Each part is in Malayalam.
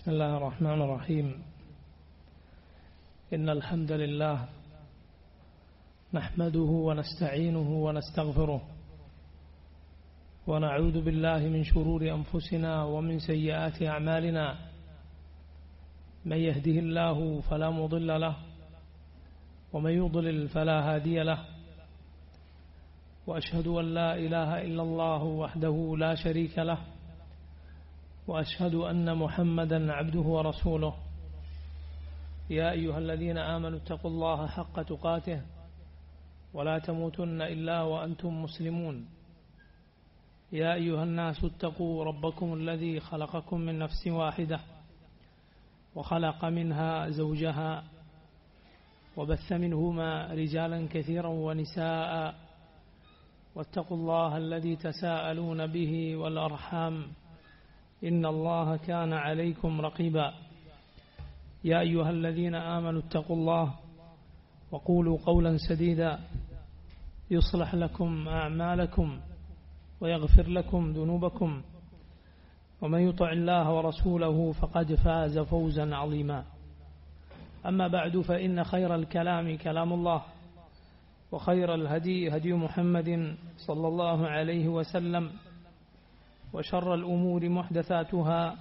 بسم الله الرحمن الرحيم إن الحمد لله نحمده ونستعينه ونستغفره ونعوذ بالله من شرور أنفسنا ومن سيئات أعمالنا من يهده الله فلا مضل له ومن يضلل فلا هادي له وأشهد أن لا إله إلا الله وحده لا شريك له وأشهد أن محمدا عبده ورسوله يا أيها الذين آمنوا اتقوا الله حق تقاته ولا تموتن إلا وأنتم مسلمون يا أيها الناس اتقوا ربكم الذي خلقكم من نفس واحدة وخلق منها زوجها وبث منهما رجالا كثيرا ونساء واتقوا الله الذي تساءلون به والأرحام إن الله كان عليكم رقيبا يا أيها الذين آمنوا اتقوا الله وقولوا قولا سديدا يصلح لكم أعمالكم ويغفر لكم ذنوبكم ومن يطع الله ورسوله فقد فاز فوزا عظيما أما بعد فإن خير الكلام كلام الله وخير الهدي هدي محمد صلى الله عليه وسلم وشر الأمور محدثاتها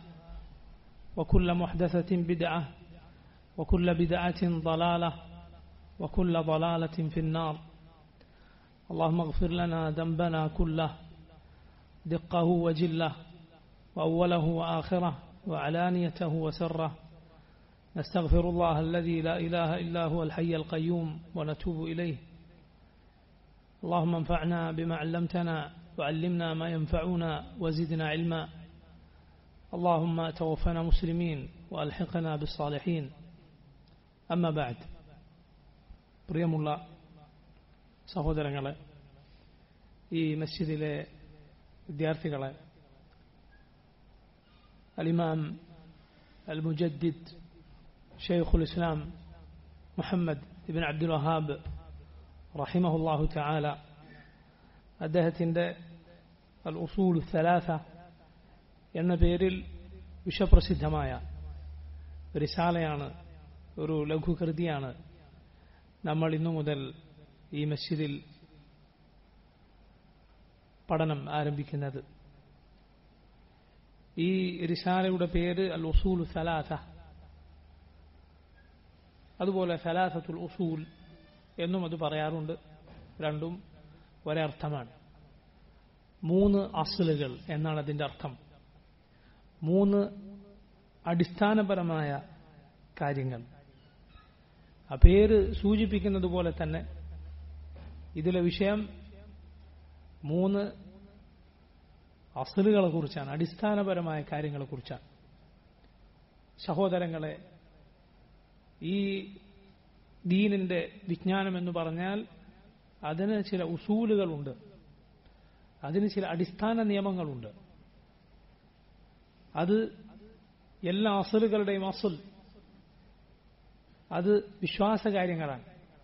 وكل محدثة بدعة وكل بدعة ضلالة وكل ضلالة في النار اللهم اغفر لنا ذنبنا كله دقه وجله وأوله وآخره وعلانيته وسره نستغفر الله الذي لا إله إلا هو الحي القيوم ونتوب إليه اللهم انفعنا بما علمتنا وعلمنا ما ينفعنا وزدنا علما اللهم توفنا مسلمين وألحقنا بالصالحين أما بعد പ്രിയമുള്ള സഹോദരങ്ങളെ ഈ മസ്ജിദിലെ വിദ്യാർത്ഥികളെ അലിമാം അൽ മുജദ്ദിദ് ഷെയ്ഖുൽ ഇസ്ലാം മുഹമ്മദ് ഇബിൻ അബ്ദുൽ വഹാബ് റഹിമഹുല്ലാഹു ചാല അദ്ദേഹത്തിൻ്റെ അൽ ഉസൂൽ സലാസ എന്ന പേരിൽ വിശ്വപ്രസിദ്ധമായ റിസാലയാണ് ഒരു ലഘുകൃതിയാണ് നമ്മൾ ഇന്നു മുതൽ ഈ മസ്ജിദിൽ പഠനം ആരംഭിക്കുന്നത് ഈ റിസാലയുടെ പേര് അൽ ഉസൂൽ സലാസ അതുപോലെ സലാസത്തുൽ ഉസൂൽ എന്നും അത് പറയാറുണ്ട് രണ്ടും ഒരേ അർത്ഥമാണ് മൂന്ന് അസലുകൾ എന്നാണ് അതിൻ്റെ അർത്ഥം മൂന്ന് അടിസ്ഥാനപരമായ കാര്യങ്ങൾ ആ പേര് സൂചിപ്പിക്കുന്നത് പോലെ തന്നെ ഇതിലെ വിഷയം മൂന്ന് അസലുകളെ കുറിച്ചാണ് അടിസ്ഥാനപരമായ കാര്യങ്ങളെക്കുറിച്ചാണ് സഹോദരങ്ങളെ ഈ ദീനിന്റെ വിജ്ഞാനം എന്ന് പറഞ്ഞാൽ അതിന് ചില ഉസൂലുകളുണ്ട് അതിന് ചില അടിസ്ഥാന നിയമങ്ങളുണ്ട് അത് എല്ലാ അസലുകളുടെയും അസുൽ അത് വിശ്വാസകാര്യങ്ങളാണ്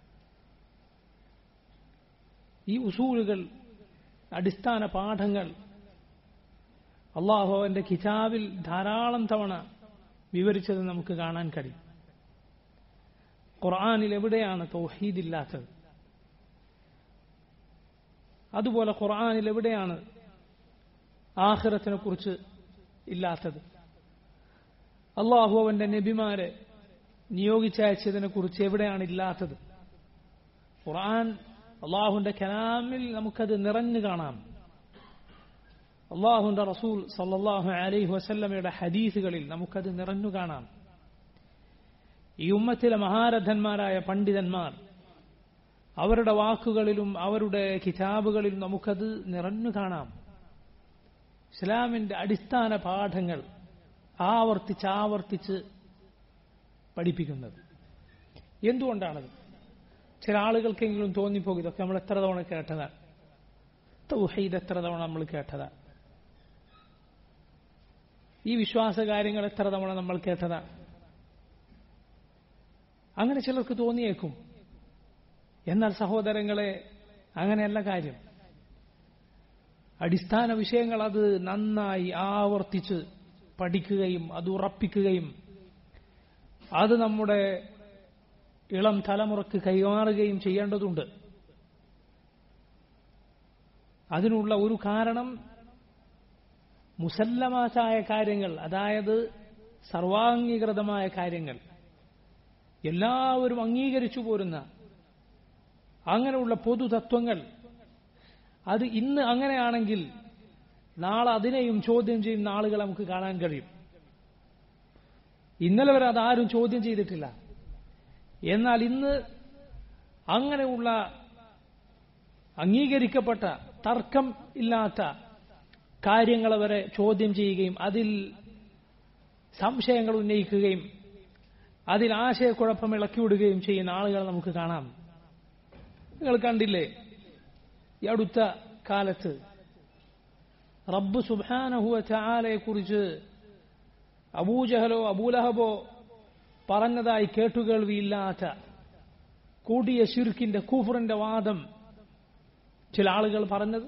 ഈ ഉസൂലുകൾ അടിസ്ഥാന പാഠങ്ങൾ അള്ളാഹു അവന്റെ കിതാബിൽ ധാരാളം തവണ വിവരിച്ചത് നമുക്ക് കാണാൻ കഴിയും ഖുർആാനിൽ എവിടെയാണ് തൗഹീദില്ലാത്തത് അതുപോലെ ഖുർആാനിൽ എവിടെയാണ് ആഹ്റത്തിനെ കുറിച്ച് ഇല്ലാത്തത് അള്ളാഹു അവന്റെ നബിമാരെ നിയോഗിച്ചയച്ചതിനെ കുറിച്ച് എവിടെയാണ് ഇല്ലാത്തത് ഖുർആൻ അള്ളാഹുന്റെ കലാമിൽ നമുക്കത് നിറഞ്ഞു കാണാം അള്ളാഹുന്റെ റസൂൽ സല്ലാഹു അലൈഹി വസല്ലമയുടെ ഹദീസുകളിൽ നമുക്കത് നിറഞ്ഞു കാണാം ഈ ഉമ്മത്തിലെ മഹാരഥന്മാരായ പണ്ഡിതന്മാർ അവരുടെ വാക്കുകളിലും അവരുടെ കിതാബുകളിലും നമുക്കത് നിറഞ്ഞു കാണാം ഇസ്ലാമിന്റെ അടിസ്ഥാന പാഠങ്ങൾ ആവർത്തിച്ച് ആവർത്തിച്ച് പഠിപ്പിക്കുന്നത് എന്തുകൊണ്ടാണത് ചില ആളുകൾക്കെങ്കിലും തോന്നിപ്പോകും ഇതൊക്കെ നമ്മൾ എത്ര തവണ കേട്ടതാണ് തൗഹീദ് എത്ര തവണ നമ്മൾ കേട്ടതാണ് ഈ വിശ്വാസ കാര്യങ്ങൾ എത്ര തവണ നമ്മൾ കേട്ടതാണ് അങ്ങനെ ചിലർക്ക് തോന്നിയേക്കും എന്നാൽ സഹോദരങ്ങളെ അങ്ങനെയല്ല കാര്യം അടിസ്ഥാന വിഷയങ്ങൾ അത് നന്നായി ആവർത്തിച്ച് പഠിക്കുകയും അത് ഉറപ്പിക്കുകയും അത് നമ്മുടെ ഇളം തലമുറക്ക് കൈമാറുകയും ചെയ്യേണ്ടതുണ്ട് അതിനുള്ള ഒരു കാരണം മുസല്ലമാറ്റായ കാര്യങ്ങൾ അതായത് സർവാംഗീകൃതമായ കാര്യങ്ങൾ എല്ലാവരും അംഗീകരിച്ചു പോരുന്ന അങ്ങനെയുള്ള പൊതുതത്വങ്ങൾ അത് ഇന്ന് അങ്ങനെയാണെങ്കിൽ നാളെ അതിനെയും ചോദ്യം ചെയ്യുന്ന ആളുകളെ നമുക്ക് കാണാൻ കഴിയും ഇന്നലെ വരെ അതാരും ചോദ്യം ചെയ്തിട്ടില്ല എന്നാൽ ഇന്ന് അങ്ങനെയുള്ള അംഗീകരിക്കപ്പെട്ട തർക്കം ഇല്ലാത്ത കാര്യങ്ങളെ വരെ ചോദ്യം ചെയ്യുകയും അതിൽ സംശയങ്ങൾ ഉന്നയിക്കുകയും അതിൽ ആശയക്കുഴപ്പം ഇളക്കിവിടുകയും ചെയ്യുന്ന ആളുകളെ നമുക്ക് കാണാം നിങ്ങൾ കണ്ടില്ലേ ഈ അടുത്ത കാലത്ത് റബ്ബ് സുബാനഹുവ ചാലയെ കുറിച്ച് അബൂജഹലോ അബൂലഹബോ പറഞ്ഞതായി കേട്ടുകേൾവിയില്ലാത്ത കൂടിയ ശിർക്കിന്റെ കൂഫറിന്റെ വാദം ചില ആളുകൾ പറഞ്ഞത്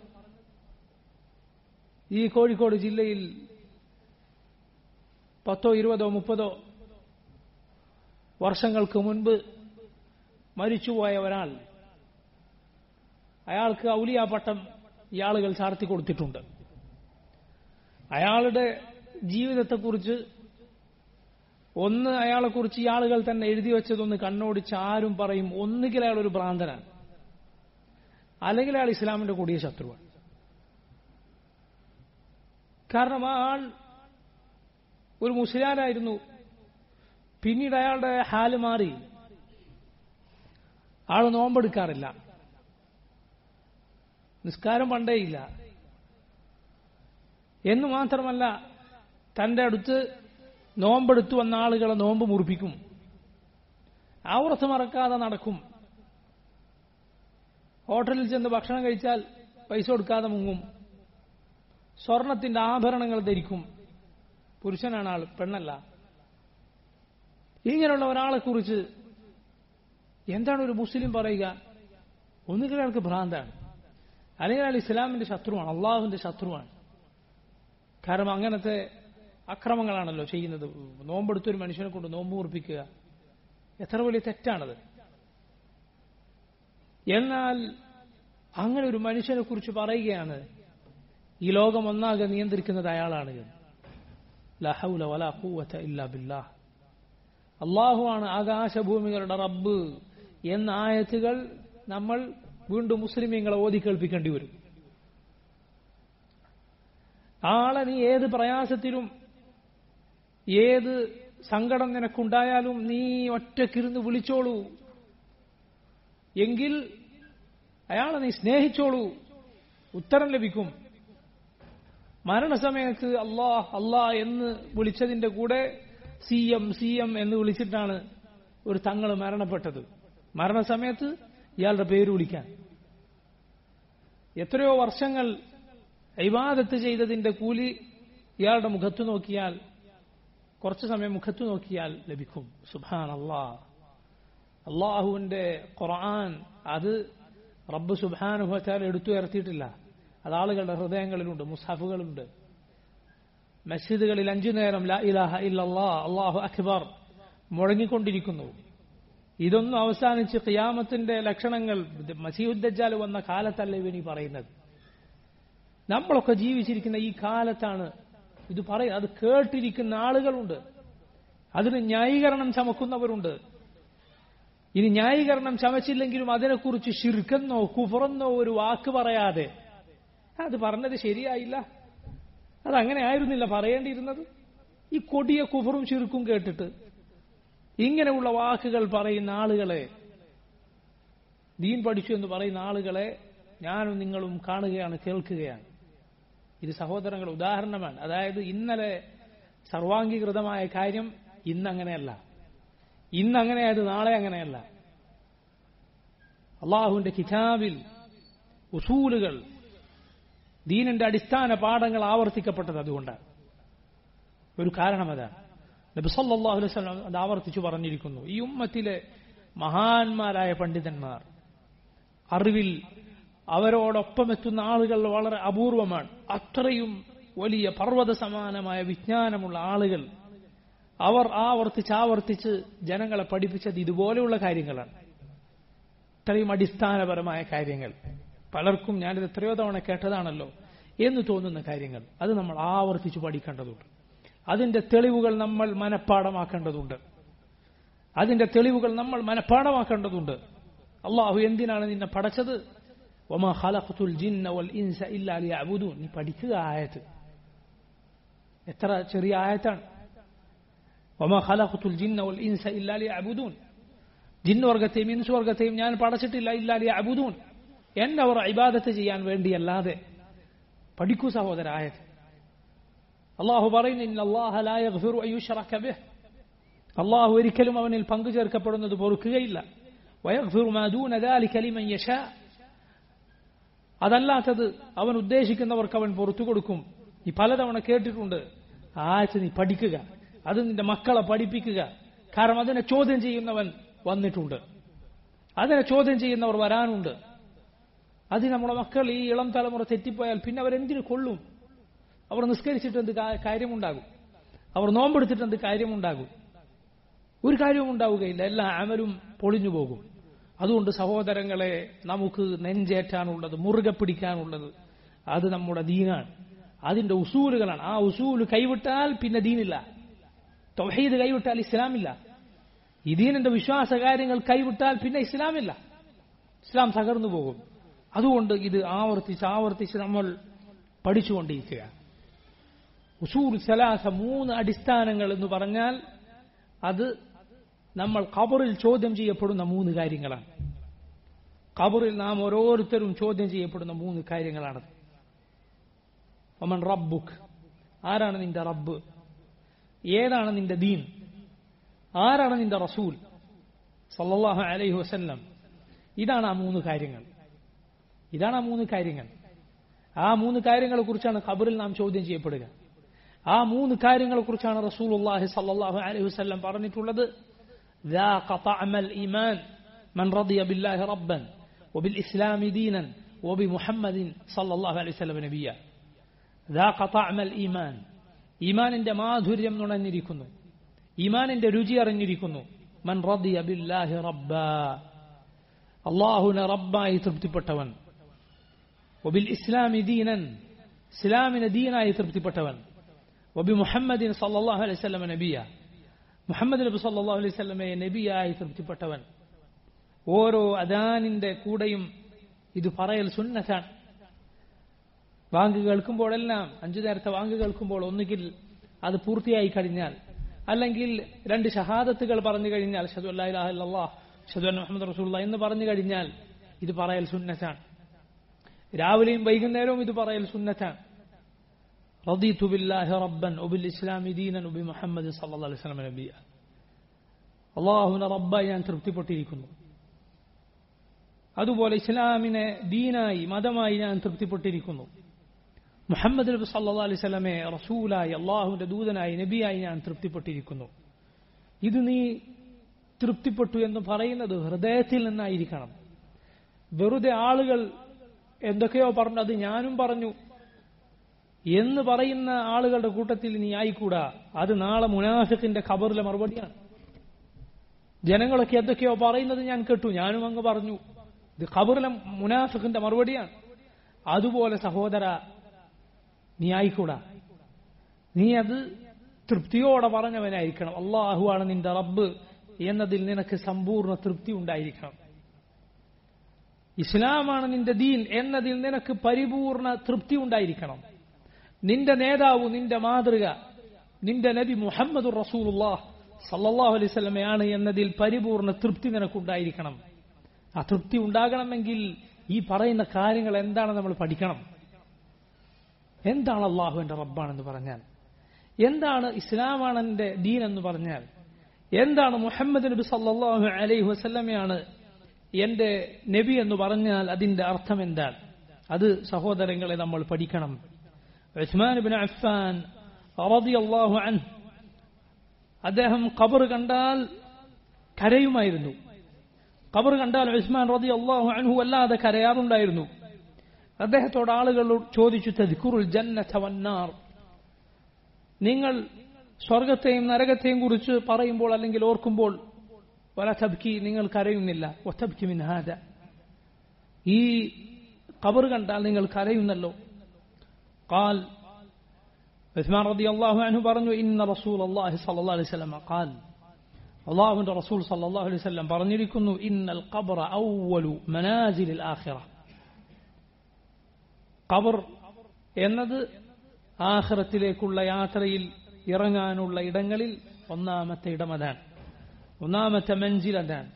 ഈ കോഴിക്കോട് ജില്ലയിൽ പത്തോ ഇരുപതോ മുപ്പതോ വർഷങ്ങൾക്ക് മുൻപ് മരിച്ചുപോയ ഒരാൾ അയാൾക്ക് ഔലിയ പട്ടം ഈ ആളുകൾ ചാർത്തി കൊടുത്തിട്ടുണ്ട് അയാളുടെ ജീവിതത്തെക്കുറിച്ച് ഒന്ന് അയാളെക്കുറിച്ച് ഈ ആളുകൾ തന്നെ എഴുതി വെച്ചതൊന്ന് കണ്ണോടിച്ച് ആരും പറയും ഒന്നുകിൽ അയാൾ ഒരു ഭ്രാന്തനാണ് അല്ലെങ്കിൽ അയാൾ ഇസ്ലാമിന്റെ കൂടിയ ശത്രുവാണ് കാരണം ആ ആൾ ഒരു മുസ്ലിയാരായിരുന്നു പിന്നീട് അയാളുടെ ഹാല് മാറി ആൾ നോമ്പെടുക്കാറില്ല നിസ്കാരം പണ്ടേയില്ല എന്ന് മാത്രമല്ല തന്റെ അടുത്ത് നോമ്പെടുത്തു വന്ന ആളുകളെ നോമ്പ് മുറിപ്പിക്കും ഔറത്ത് മറക്കാതെ നടക്കും ഹോട്ടലിൽ ചെന്ന് ഭക്ഷണം കഴിച്ചാൽ പൈസ കൊടുക്കാതെ മുങ്ങും സ്വർണത്തിന്റെ ആഭരണങ്ങൾ ധരിക്കും പുരുഷനാണ് ആൾ പെണ്ണല്ല ഇങ്ങനെയുള്ള ഒരാളെ കുറിച്ച് എന്താണ് ഒരു മുസ്ലിം പറയുക ഒന്നുകിൽ അയാൾക്ക് ഭ്രാന്താണ് അല്ലെങ്കിൽ അയാൾ ഇസ്ലാമിന്റെ ശത്രുവാണ് അള്ളാഹുവിന്റെ ശത്രുവാണ് കാരണം അങ്ങനത്തെ അക്രമങ്ങളാണല്ലോ ചെയ്യുന്നത് നോമ്പെടുത്തൊരു മനുഷ്യനെ കൊണ്ട് നോമ്പ് മുറിപ്പിക്കുക എത്ര വലിയ തെറ്റാണത് എന്നാൽ അങ്ങനെ ഒരു മനുഷ്യനെ കുറിച്ച് പറയുകയാണ് ഈ ലോകം ഒന്നാകെ നിയന്ത്രിക്കുന്നത് അയാളാണ് അള്ളാഹുവാണ് ആകാശഭൂമികളുടെ റബ്ബ് എന്ന ആയത്തുകൾ നമ്മൾ വീണ്ടും മുസ്ലിമീങ്ങളെ ഓതി കേൾപ്പിക്കേണ്ടി വരും ആളെ നീ ഏത് പ്രയാസത്തിലും ഏത് സങ്കടം നിനക്കുണ്ടായാലും നീ ഒറ്റക്കിരുന്ന് വിളിച്ചോളൂ എങ്കിൽ അയാളെ നീ സ്നേഹിച്ചോളൂ ഉത്തരം ലഭിക്കും മരണസമയത്ത് അള്ളാഹ് അള്ളാഹ് എന്ന് വിളിച്ചതിന്റെ കൂടെ സി എം സി എം എന്ന് വിളിച്ചിട്ടാണ് ഒരു തങ്ങൾ മരണപ്പെട്ടത് മരണസമയത്ത് ഇയാളുടെ പേര് വിളിക്കാൻ എത്രയോ വർഷങ്ങൾ ഇബാദത്ത് ചെയ്തതിന്റെ കൂലി ഇയാളുടെ മുഖത്ത് നോക്കിയാൽ കുറച്ചു സമയം മുഖത്ത് നോക്കിയാൽ ലഭിക്കും സുബാൻ അള്ളാഹ് അള്ളാഹുവിന്റെ ഖുർആൻ അത് റബ്ബ് സുബാനുഭവത്താൽ എടുത്തു ഉയർത്തിയിട്ടില്ല അത് ആളുകളുടെ ഹൃദയങ്ങളിലുണ്ട് മുസാഫുകളുണ്ട് മസ്ജിദുകളിൽ അഞ്ചു നേരം ലാ ഇലാഹ ഇല്ലല്ലാ അള്ളാഹു അക്ബർ മുഴങ്ങിക്കൊണ്ടിരിക്കുന്നു ഇതൊന്നും അവസാനിച്ച് ഖിയാമത്തിന്റെ ലക്ഷണങ്ങൾ മസീഹുദ്ദജാൽ വന്ന കാലത്തല്ല ഇവനി പറയുന്നത് നമ്മളൊക്കെ ജീവിച്ചിരിക്കുന്ന ഈ കാലത്താണ് ഇത് പറയുന്നത് അത് കേട്ടിരിക്കുന്ന ആളുകളുണ്ട് അതിന് ന്യായീകരണം ചമക്കുന്നവരുണ്ട് ഇനി ന്യായീകരണം ചമച്ചില്ലെങ്കിലും അതിനെക്കുറിച്ച് ശിർക്കെന്നോ കുഫറെന്നോ ഒരു വാക്ക് പറയാതെ അത് പറഞ്ഞത് ശരിയായില്ല അതങ്ങനെ ആയിരുന്നില്ല പറയേണ്ടിയിരുന്നത് ഈ കൊടിയ കുഫറും ചുരുക്കും കേട്ടിട്ട് ഇങ്ങനെയുള്ള വാക്കുകൾ പറയുന്ന ആളുകളെ ദീൻ പഠിച്ചു എന്ന് പറയുന്ന ആളുകളെ ഞാനും നിങ്ങളും കാണുകയാണ് കേൾക്കുകയാണ് ഇത് സഹോദരങ്ങൾ ഉദാഹരണമാണ് അതായത് ഇന്നലെ സർവാംഗീകൃതമായ കാര്യം ഇന്നങ്ങനെയല്ല ഇന്നങ്ങനെയായത് നാളെ അങ്ങനെയല്ല അള്ളാഹുവിന്റെ കിതാബിൽ ഉസൂലുകൾ ദീനിന്റെ അടിസ്ഥാന പാഠങ്ങൾ ആവർത്തിക്കപ്പെട്ടത് അതുകൊണ്ടാണ് ഒരു കാരണം അതാണ് നബി സല്ലല്ലാഹു അലൈഹി വസല്ലം അത് ആവർത്തിച്ചു പറഞ്ഞിരിക്കുന്നു ഈ ഉമ്മത്തിലെ മഹാന്മാരായ പണ്ഡിതന്മാർ അറിവിൽ അവരോടൊപ്പം എത്തുന്ന ആളുകൾ വളരെ അപൂർവമാണ് അത്രയും വലിയ പർവ്വത സമാനമായ വിജ്ഞാനമുള്ള ആളുകൾ അവർ ആവർത്തിച്ച് ആവർത്തിച്ച് ജനങ്ങളെ പഠിപ്പിച്ചത് ഇതുപോലെയുള്ള കാര്യങ്ങളാണ് ഇത്രയും അടിസ്ഥാനപരമായ കാര്യങ്ങൾ പലർക്കും ഞാനിത് എത്രയോ തവണ കേട്ടതാണല്ലോ എന്ന് തോന്നുന്ന കാര്യങ്ങൾ അത് നമ്മൾ ആവർത്തിച്ച് പഠിക്കേണ്ടതുണ്ട് അതിന്റെ തെളിവുകൾ നമ്മൾ മനഃപ്പാടമാക്കേണ്ടതുണ്ട് അതിന്റെ തെളിവുകൾ നമ്മൾ മനഃപ്പാടമാക്കേണ്ടതുണ്ട് അള്ളാഹു എന്തിനാണ് നിന്നെ പടച്ചത് ഒമാ ഖലഖത്തുൽ ജിന്ന വൽ ഇൻസ ഇല്ലാ ലിയഅബുദൂൻ നീ പഠിക്കുക ആയത്ത് എത്ര ചെറിയ ആയത്താണ് ഒമാ ഖലഖത്തുൽ ജിന്ന വൽ ഇൻസ ഇല്ലാ ലിയഅബുദൂൻ ജിന്ന് വർഗത്തെയും ഇൻസ് വർഗത്തെയും ഞാൻ പടച്ചിട്ടില്ല ഇല്ലാ ലിയഅബുദൂൻ എന്നെ അവർ ഇബാദത്ത് ചെയ്യാൻ വേണ്ടിയല്ലാതെ പഠിക്കൂ സഹോദര ആയത് അള്ളാഹു പറയുന്നു ഇന്ന അല്ലാഹ ലാ യഗ്ഫിറു അൻ യുശ്റക ബിഹ് അള്ളാഹു ഒരിക്കലും അവനിൽ പങ്കു ചേർക്കപ്പെടുന്നത് പൊറുക്കുകയില്ല വയഗ്ഫിറു മാ ദൂന ദാലിക ലിമൻ യശാ അതല്ലാത്തത് അവൻ ഉദ്ദേശിക്കുന്നവർക്ക് അവൻ പുറത്തു കൊടുക്കും നീ പലതവണ കേട്ടിട്ടുണ്ട് ആഴ്ച നീ പഠിക്കുക അത് നിന്റെ മക്കളെ പഠിപ്പിക്കുക കാരണം അതിനെ ചോദ്യം ചെയ്യുന്നവൻ വന്നിട്ടുണ്ട് അതിനെ ചോദ്യം ചെയ്യുന്നവർ വരാനുണ്ട് അത് നമ്മുടെ മക്കൾ ഈ ഇളം തലമുറ തെറ്റിപ്പോയാൽ പിന്നെ അവരെന്തിനു കൊള്ളും അവർ നിസ്കരിച്ചിട്ട് എന്ത് കാ- കാര്യമുണ്ടാകും അവർ നോമ്പെടുത്തിട്ട് എന്ത് കാര്യമുണ്ടാകും ഒരു കാര്യവും ഉണ്ടാവുകയില്ല എല്ലാ അമലും പൊളിഞ്ഞു പോകും അതുകൊണ്ട് സഹോദരങ്ങളെ നമുക്ക് നെഞ്ചേറ്റാനുള്ളത് മുറുകെ പിടിക്കാനുള്ളത് അത് നമ്മുടെ ദീനാണ് അതിന്റെ ഉസൂലുകളാണ് ആ ഉസൂല് കൈവിട്ടാൽ പിന്നെ ദീനില്ല തൊഹീദ് കൈവിട്ടാൽ ഇസ്ലാമില്ല ഈ ദീനിന്റെ വിശ്വാസ കാര്യങ്ങൾ കൈവിട്ടാൽ പിന്നെ ഇസ്ലാമില്ല ഇസ്ലാം തകർന്നു പോകും അതുകൊണ്ട് ഇത് ആവർത്തിച്ച് ആവർത്തിച്ച് നമ്മൾ പഠിച്ചുകൊണ്ടിരിക്കുക ഉസൂൽ സലാസ മൂന്ന് അടിസ്ഥാനങ്ങൾ എന്ന് പറഞ്ഞാൽ അത് നമ്മൾ ഖബറിൽ ചോദ്യം ചെയ്യപ്പെടുന്ന മൂന്ന് കാര്യങ്ങളാണ് ഖബറിൽ നാം ഓരോരുത്തരും ചോദ്യം ചെയ്യപ്പെടുന്ന മൂന്ന് കാര്യങ്ങളാണത് ഒമൻ റബ്ബുക്ക് ആരാണ് നിന്റെ റബ്ബ് ഏതാണ് നിന്റെ ദീൻ ആരാണ് നിന്റെ റസൂൽ സല്ലല്ലാഹു അലൈഹി വസല്ലം ഇതാണ് ആ മൂന്ന് കാര്യങ്ങൾ ഇതാണ് ആ മൂന്ന് കാര്യങ്ങൾ ആ മൂന്ന് കാര്യങ്ങളെ കുറിച്ചാണ് ഖബറിൽ നാം ചോദ്യം ചെയ്യപ്പെടുക ആ മൂന്ന് കാര്യങ്ങളെ കുറിച്ചാണ് റസൂലുള്ളാഹി സല്ലല്ലാഹു അലൈഹി വസല്ലം പറഞ്ഞിട്ടുള്ളത് ذاق طعم الإيمان من رضي بالله ربا وبالإسلام دينا وبمحمد صلى الله عليه وسلم نبيا ذاق طعم الإيمان ഈമാനിന്റെ മാധുര്യം നുണഞ്ഞിരിക്കുന്നു ഈമാനിന്റെ രുചി അറിഞ്ഞിരിക്കുന്നു മൻ റദിയ ബില്ലാഹി റബ്ബ അള്ളാഹുനെ റബ്ബായി തൃപ്തിപ്പെട്ടവൻ ഒബിൽ ഇസ്ലാമി ദീനൻ ഇസ്ലാമിന് ദീനായി തൃപ്തിപ്പെട്ടവൻ ഒബി മുഹമ്മദിൻ സല്ലാഹു അലൈഹി സ്വലമ നബിയ മുഹമ്മദ് നബി സല്ലാഹു അലൈഹി സ്വലമയെ നബിയായി തൃപ്തിപ്പെട്ടവൻ ഓരോ അദാനിന്റെ കൂടെയും ഇത് പറയൽ സുന്നത്താണ് വാങ്ക് കേൾക്കുമ്പോഴെല്ലാം അഞ്ചു നേരത്തെ വാങ്ക് കേൾക്കുമ്പോൾ ഒന്നുകിൽ അത് പൂർത്തിയായി കഴിഞ്ഞാൽ അല്ലെങ്കിൽ രണ്ട് ഷഹാദത്തുകൾ പറഞ്ഞു കഴിഞ്ഞാൽ ഷദു അല്ലാ ഷദു മുഹമ്മദ് റസൂള്ള എന്ന് പറഞ്ഞു കഴിഞ്ഞാൽ ഇത് പറയൽ സുന്നത്താണ് രാവിലെയും വൈകുന്നേരവും ഇത് പറയൽ സുന്നത്താണ് رضيت بالله ربا وبالإسلام دينا وبمحمد صلى الله عليه وسلم نبيا അള്ളാഹുവിനെ റബ്ബായി ഞാൻ തൃപ്തിപ്പെട്ടിരിക്കുന്നു അതുപോലെ ഇസ്ലാമിനെ ദീനായി മതമായി ഞാൻ തൃപ്തിപ്പെട്ടിരിക്കുന്നു മുഹമ്മദ് നബി സല്ലാ അലൈഹി സ്വലമെ റസൂലായി അള്ളാഹുവിന്റെ ദൂതനായി നബിയായി ഞാൻ തൃപ്തിപ്പെട്ടിരിക്കുന്നു ഇത് നീ തൃപ്തിപ്പെട്ടു എന്ന് പറയുന്നത് ഹൃദയത്തിൽ നിന്നായിരിക്കണം വെറുതെ ആളുകൾ എന്തൊക്കെയോ പറഞ്ഞു അത് ഞാനും പറഞ്ഞു എന്ന് പറയുന്ന ആളുകളുടെ കൂട്ടത്തിൽ നീ ആയിക്കൂടാ അത് നാളെ മുനാഫിക്കിന്റെ ഖബറിലെ മറുപടിയാണ് ജനങ്ങളൊക്കെ എന്തൊക്കെയോ പറയുന്നത് ഞാൻ കേട്ടു ഞാനും അങ്ങ് പറഞ്ഞു ഇത് ഖബറിലെ മുനാഫിക്കിന്റെ മറുപടിയാണ് അതുപോലെ സഹോദര നീ ആയിക്കൂടാ നീ അത് തൃപ്തിയോടെ പറഞ്ഞവനായിരിക്കണം അള്ളാഹുവാണ് നിന്റെ റബ്ബ് എന്നതിൽ നിനക്ക് സമ്പൂർണ്ണ തൃപ്തി ഉണ്ടായിരിക്കണം ഇസ്ലാമാണ് നിന്റെ ദീൻ എന്നതിൽ നിനക്ക് പരിപൂർണ തൃപ്തി ഉണ്ടായിരിക്കണം നിന്റെ നേതാവ് നിന്റെ മാതൃക നിന്റെ നബി മുഹമ്മദ് റസൂലുല്ലാഹ് സല്ലാഹു അലൈഹി സ്വലമയാണ് എന്നതിൽ പരിപൂർണ തൃപ്തി നിനക്കുണ്ടായിരിക്കണം ആ തൃപ്തി ഉണ്ടാകണമെങ്കിൽ ഈ പറയുന്ന കാര്യങ്ങൾ എന്താണ് നമ്മൾ പഠിക്കണം എന്താണ് അള്ളാഹു എന്റെ റബ്ബാണെന്ന് പറഞ്ഞാൽ എന്താണ് ഇസ്ലാമാണ് എന്റെ ദീൻ എന്ന് പറഞ്ഞാൽ എന്താണ് മുഹമ്മദ് നബി സല്ലാഹു അലൈഹി വസല്ലമയാണ് എന്റെ നബി എന്ന് പറഞ്ഞാൽ അതിന്റെ അർത്ഥം എന്താണ് അത് സഹോദരങ്ങളെ നമ്മൾ പഠിക്കണം ഉസ്മാൻ ബിൻ അഫ്ഫാൻ റളിയല്ലാഹു അൻഹു അദ്ദേഹം ഖബർ കണ്ടാൽ കരയുമായിരുന്നു ഖബർ കണ്ടാൽ ഉസ്മാൻ റതി അള്ളാഹു അൻഹു അല്ലാതെ കരയാറുണ്ടായിരുന്നു അദ്ദേഹത്തോട് ആളുകൾ ചോദിച്ചു തദ്ക്കുറുൽ ജന്നത വന്നാർ നിങ്ങൾ സ്വർഗത്തെയും നരകത്തെയും കുറിച്ച് പറയുമ്പോൾ അല്ലെങ്കിൽ ഓർക്കുമ്പോൾ വല തബ്ക്കി നിങ്ങൾ കരയുന്നില്ല ഒത്തബ്ക്കി മിൻഹാദ ഈ കബർ കണ്ടാൽ നിങ്ങൾ കരയുന്നല്ലോ قال عثمان رضي الله عنه പറഞ്ഞു إن رسول الله صلى الله عليه وسلم قال അള്ളാഹുവിന്റെ റസൂൽ സല്ലല്ലാഹു അലൈഹി വസല്ലം പറഞ്ഞിരിക്കുന്നു ഇന്നൽ ഖബ്റ അവ്വലു മനാസിലിൽ ആഖിറ ഖബർ എന്നത് ആഖിറത്തിലേക്കുള്ള യാത്രയിൽ ഇറങ്ങാനുള്ള ഇടങ്ങളിൽ ഒന്നാമത്തെ ഇടം അതാണ് ഒന്നാമത്തെ മഞ്ചിൽ അതാണ്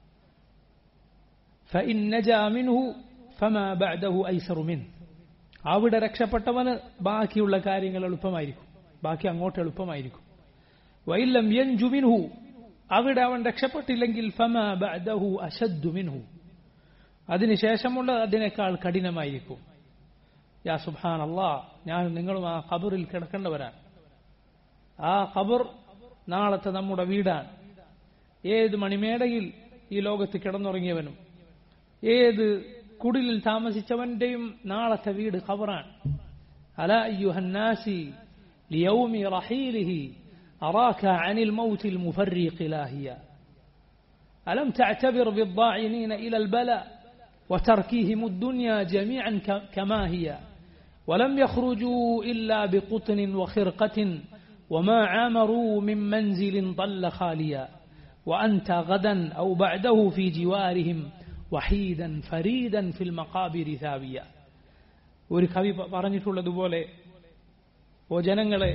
فإن نجا منه فما بعده أيسر منه അവിടെ രക്ഷപ്പെട്ടവന് ബാക്കിയുള്ള കാര്യങ്ങൾ എളുപ്പമായിരിക്കും ബാക്കി അങ്ങോട്ട് എളുപ്പമായിരിക്കും വൈലം യൻജു മിൻഹു അവിടെ അവൻ രക്ഷപ്പെട്ടില്ലെങ്കിൽ ഫമ ബഅദഹു അശദ്ദു മിൻഹു അതിനുശേഷമുള്ളത് അതിനേക്കാൾ കഠിനമായിരിക്കും യാ സുബ്ഹാൻ അല്ലാ ഞാൻ നിങ്ങളും ആ ഖബറിൽ കിടക്കേണ്ടവരാണ് ആ ഖബർ നാളത്തെ നമ്മുടെ വീടാണ് ഏത് മണിമേടയിൽ ഈ ലോകത്ത് കിടന്നുറങ്ങിയവനും ഏത് കുടിലിൽ താമസിച്ചവന്റെയും നാളത്തെ വീട് ഖബറാണ് അല അയ്യുഹന്നാസി ലിയൗമി റഹീലിഹി أراك عن الموت المفرق لاهيا ألم تعتبر بالضاعنين إلى البلاء وتركيهم الدنيا جميعا كما هي ولم يخرجوا إلا بقطن وخرقة وما عامروا من منزل ضل خاليا وأنت غدا أو بعده في جوارهم وحيدا فريدا في المقابر ثاويا ഒരു കവി പറഞ്ഞിട്ടുള്ളതുപോലെ ഓ ജനങ്ങളെ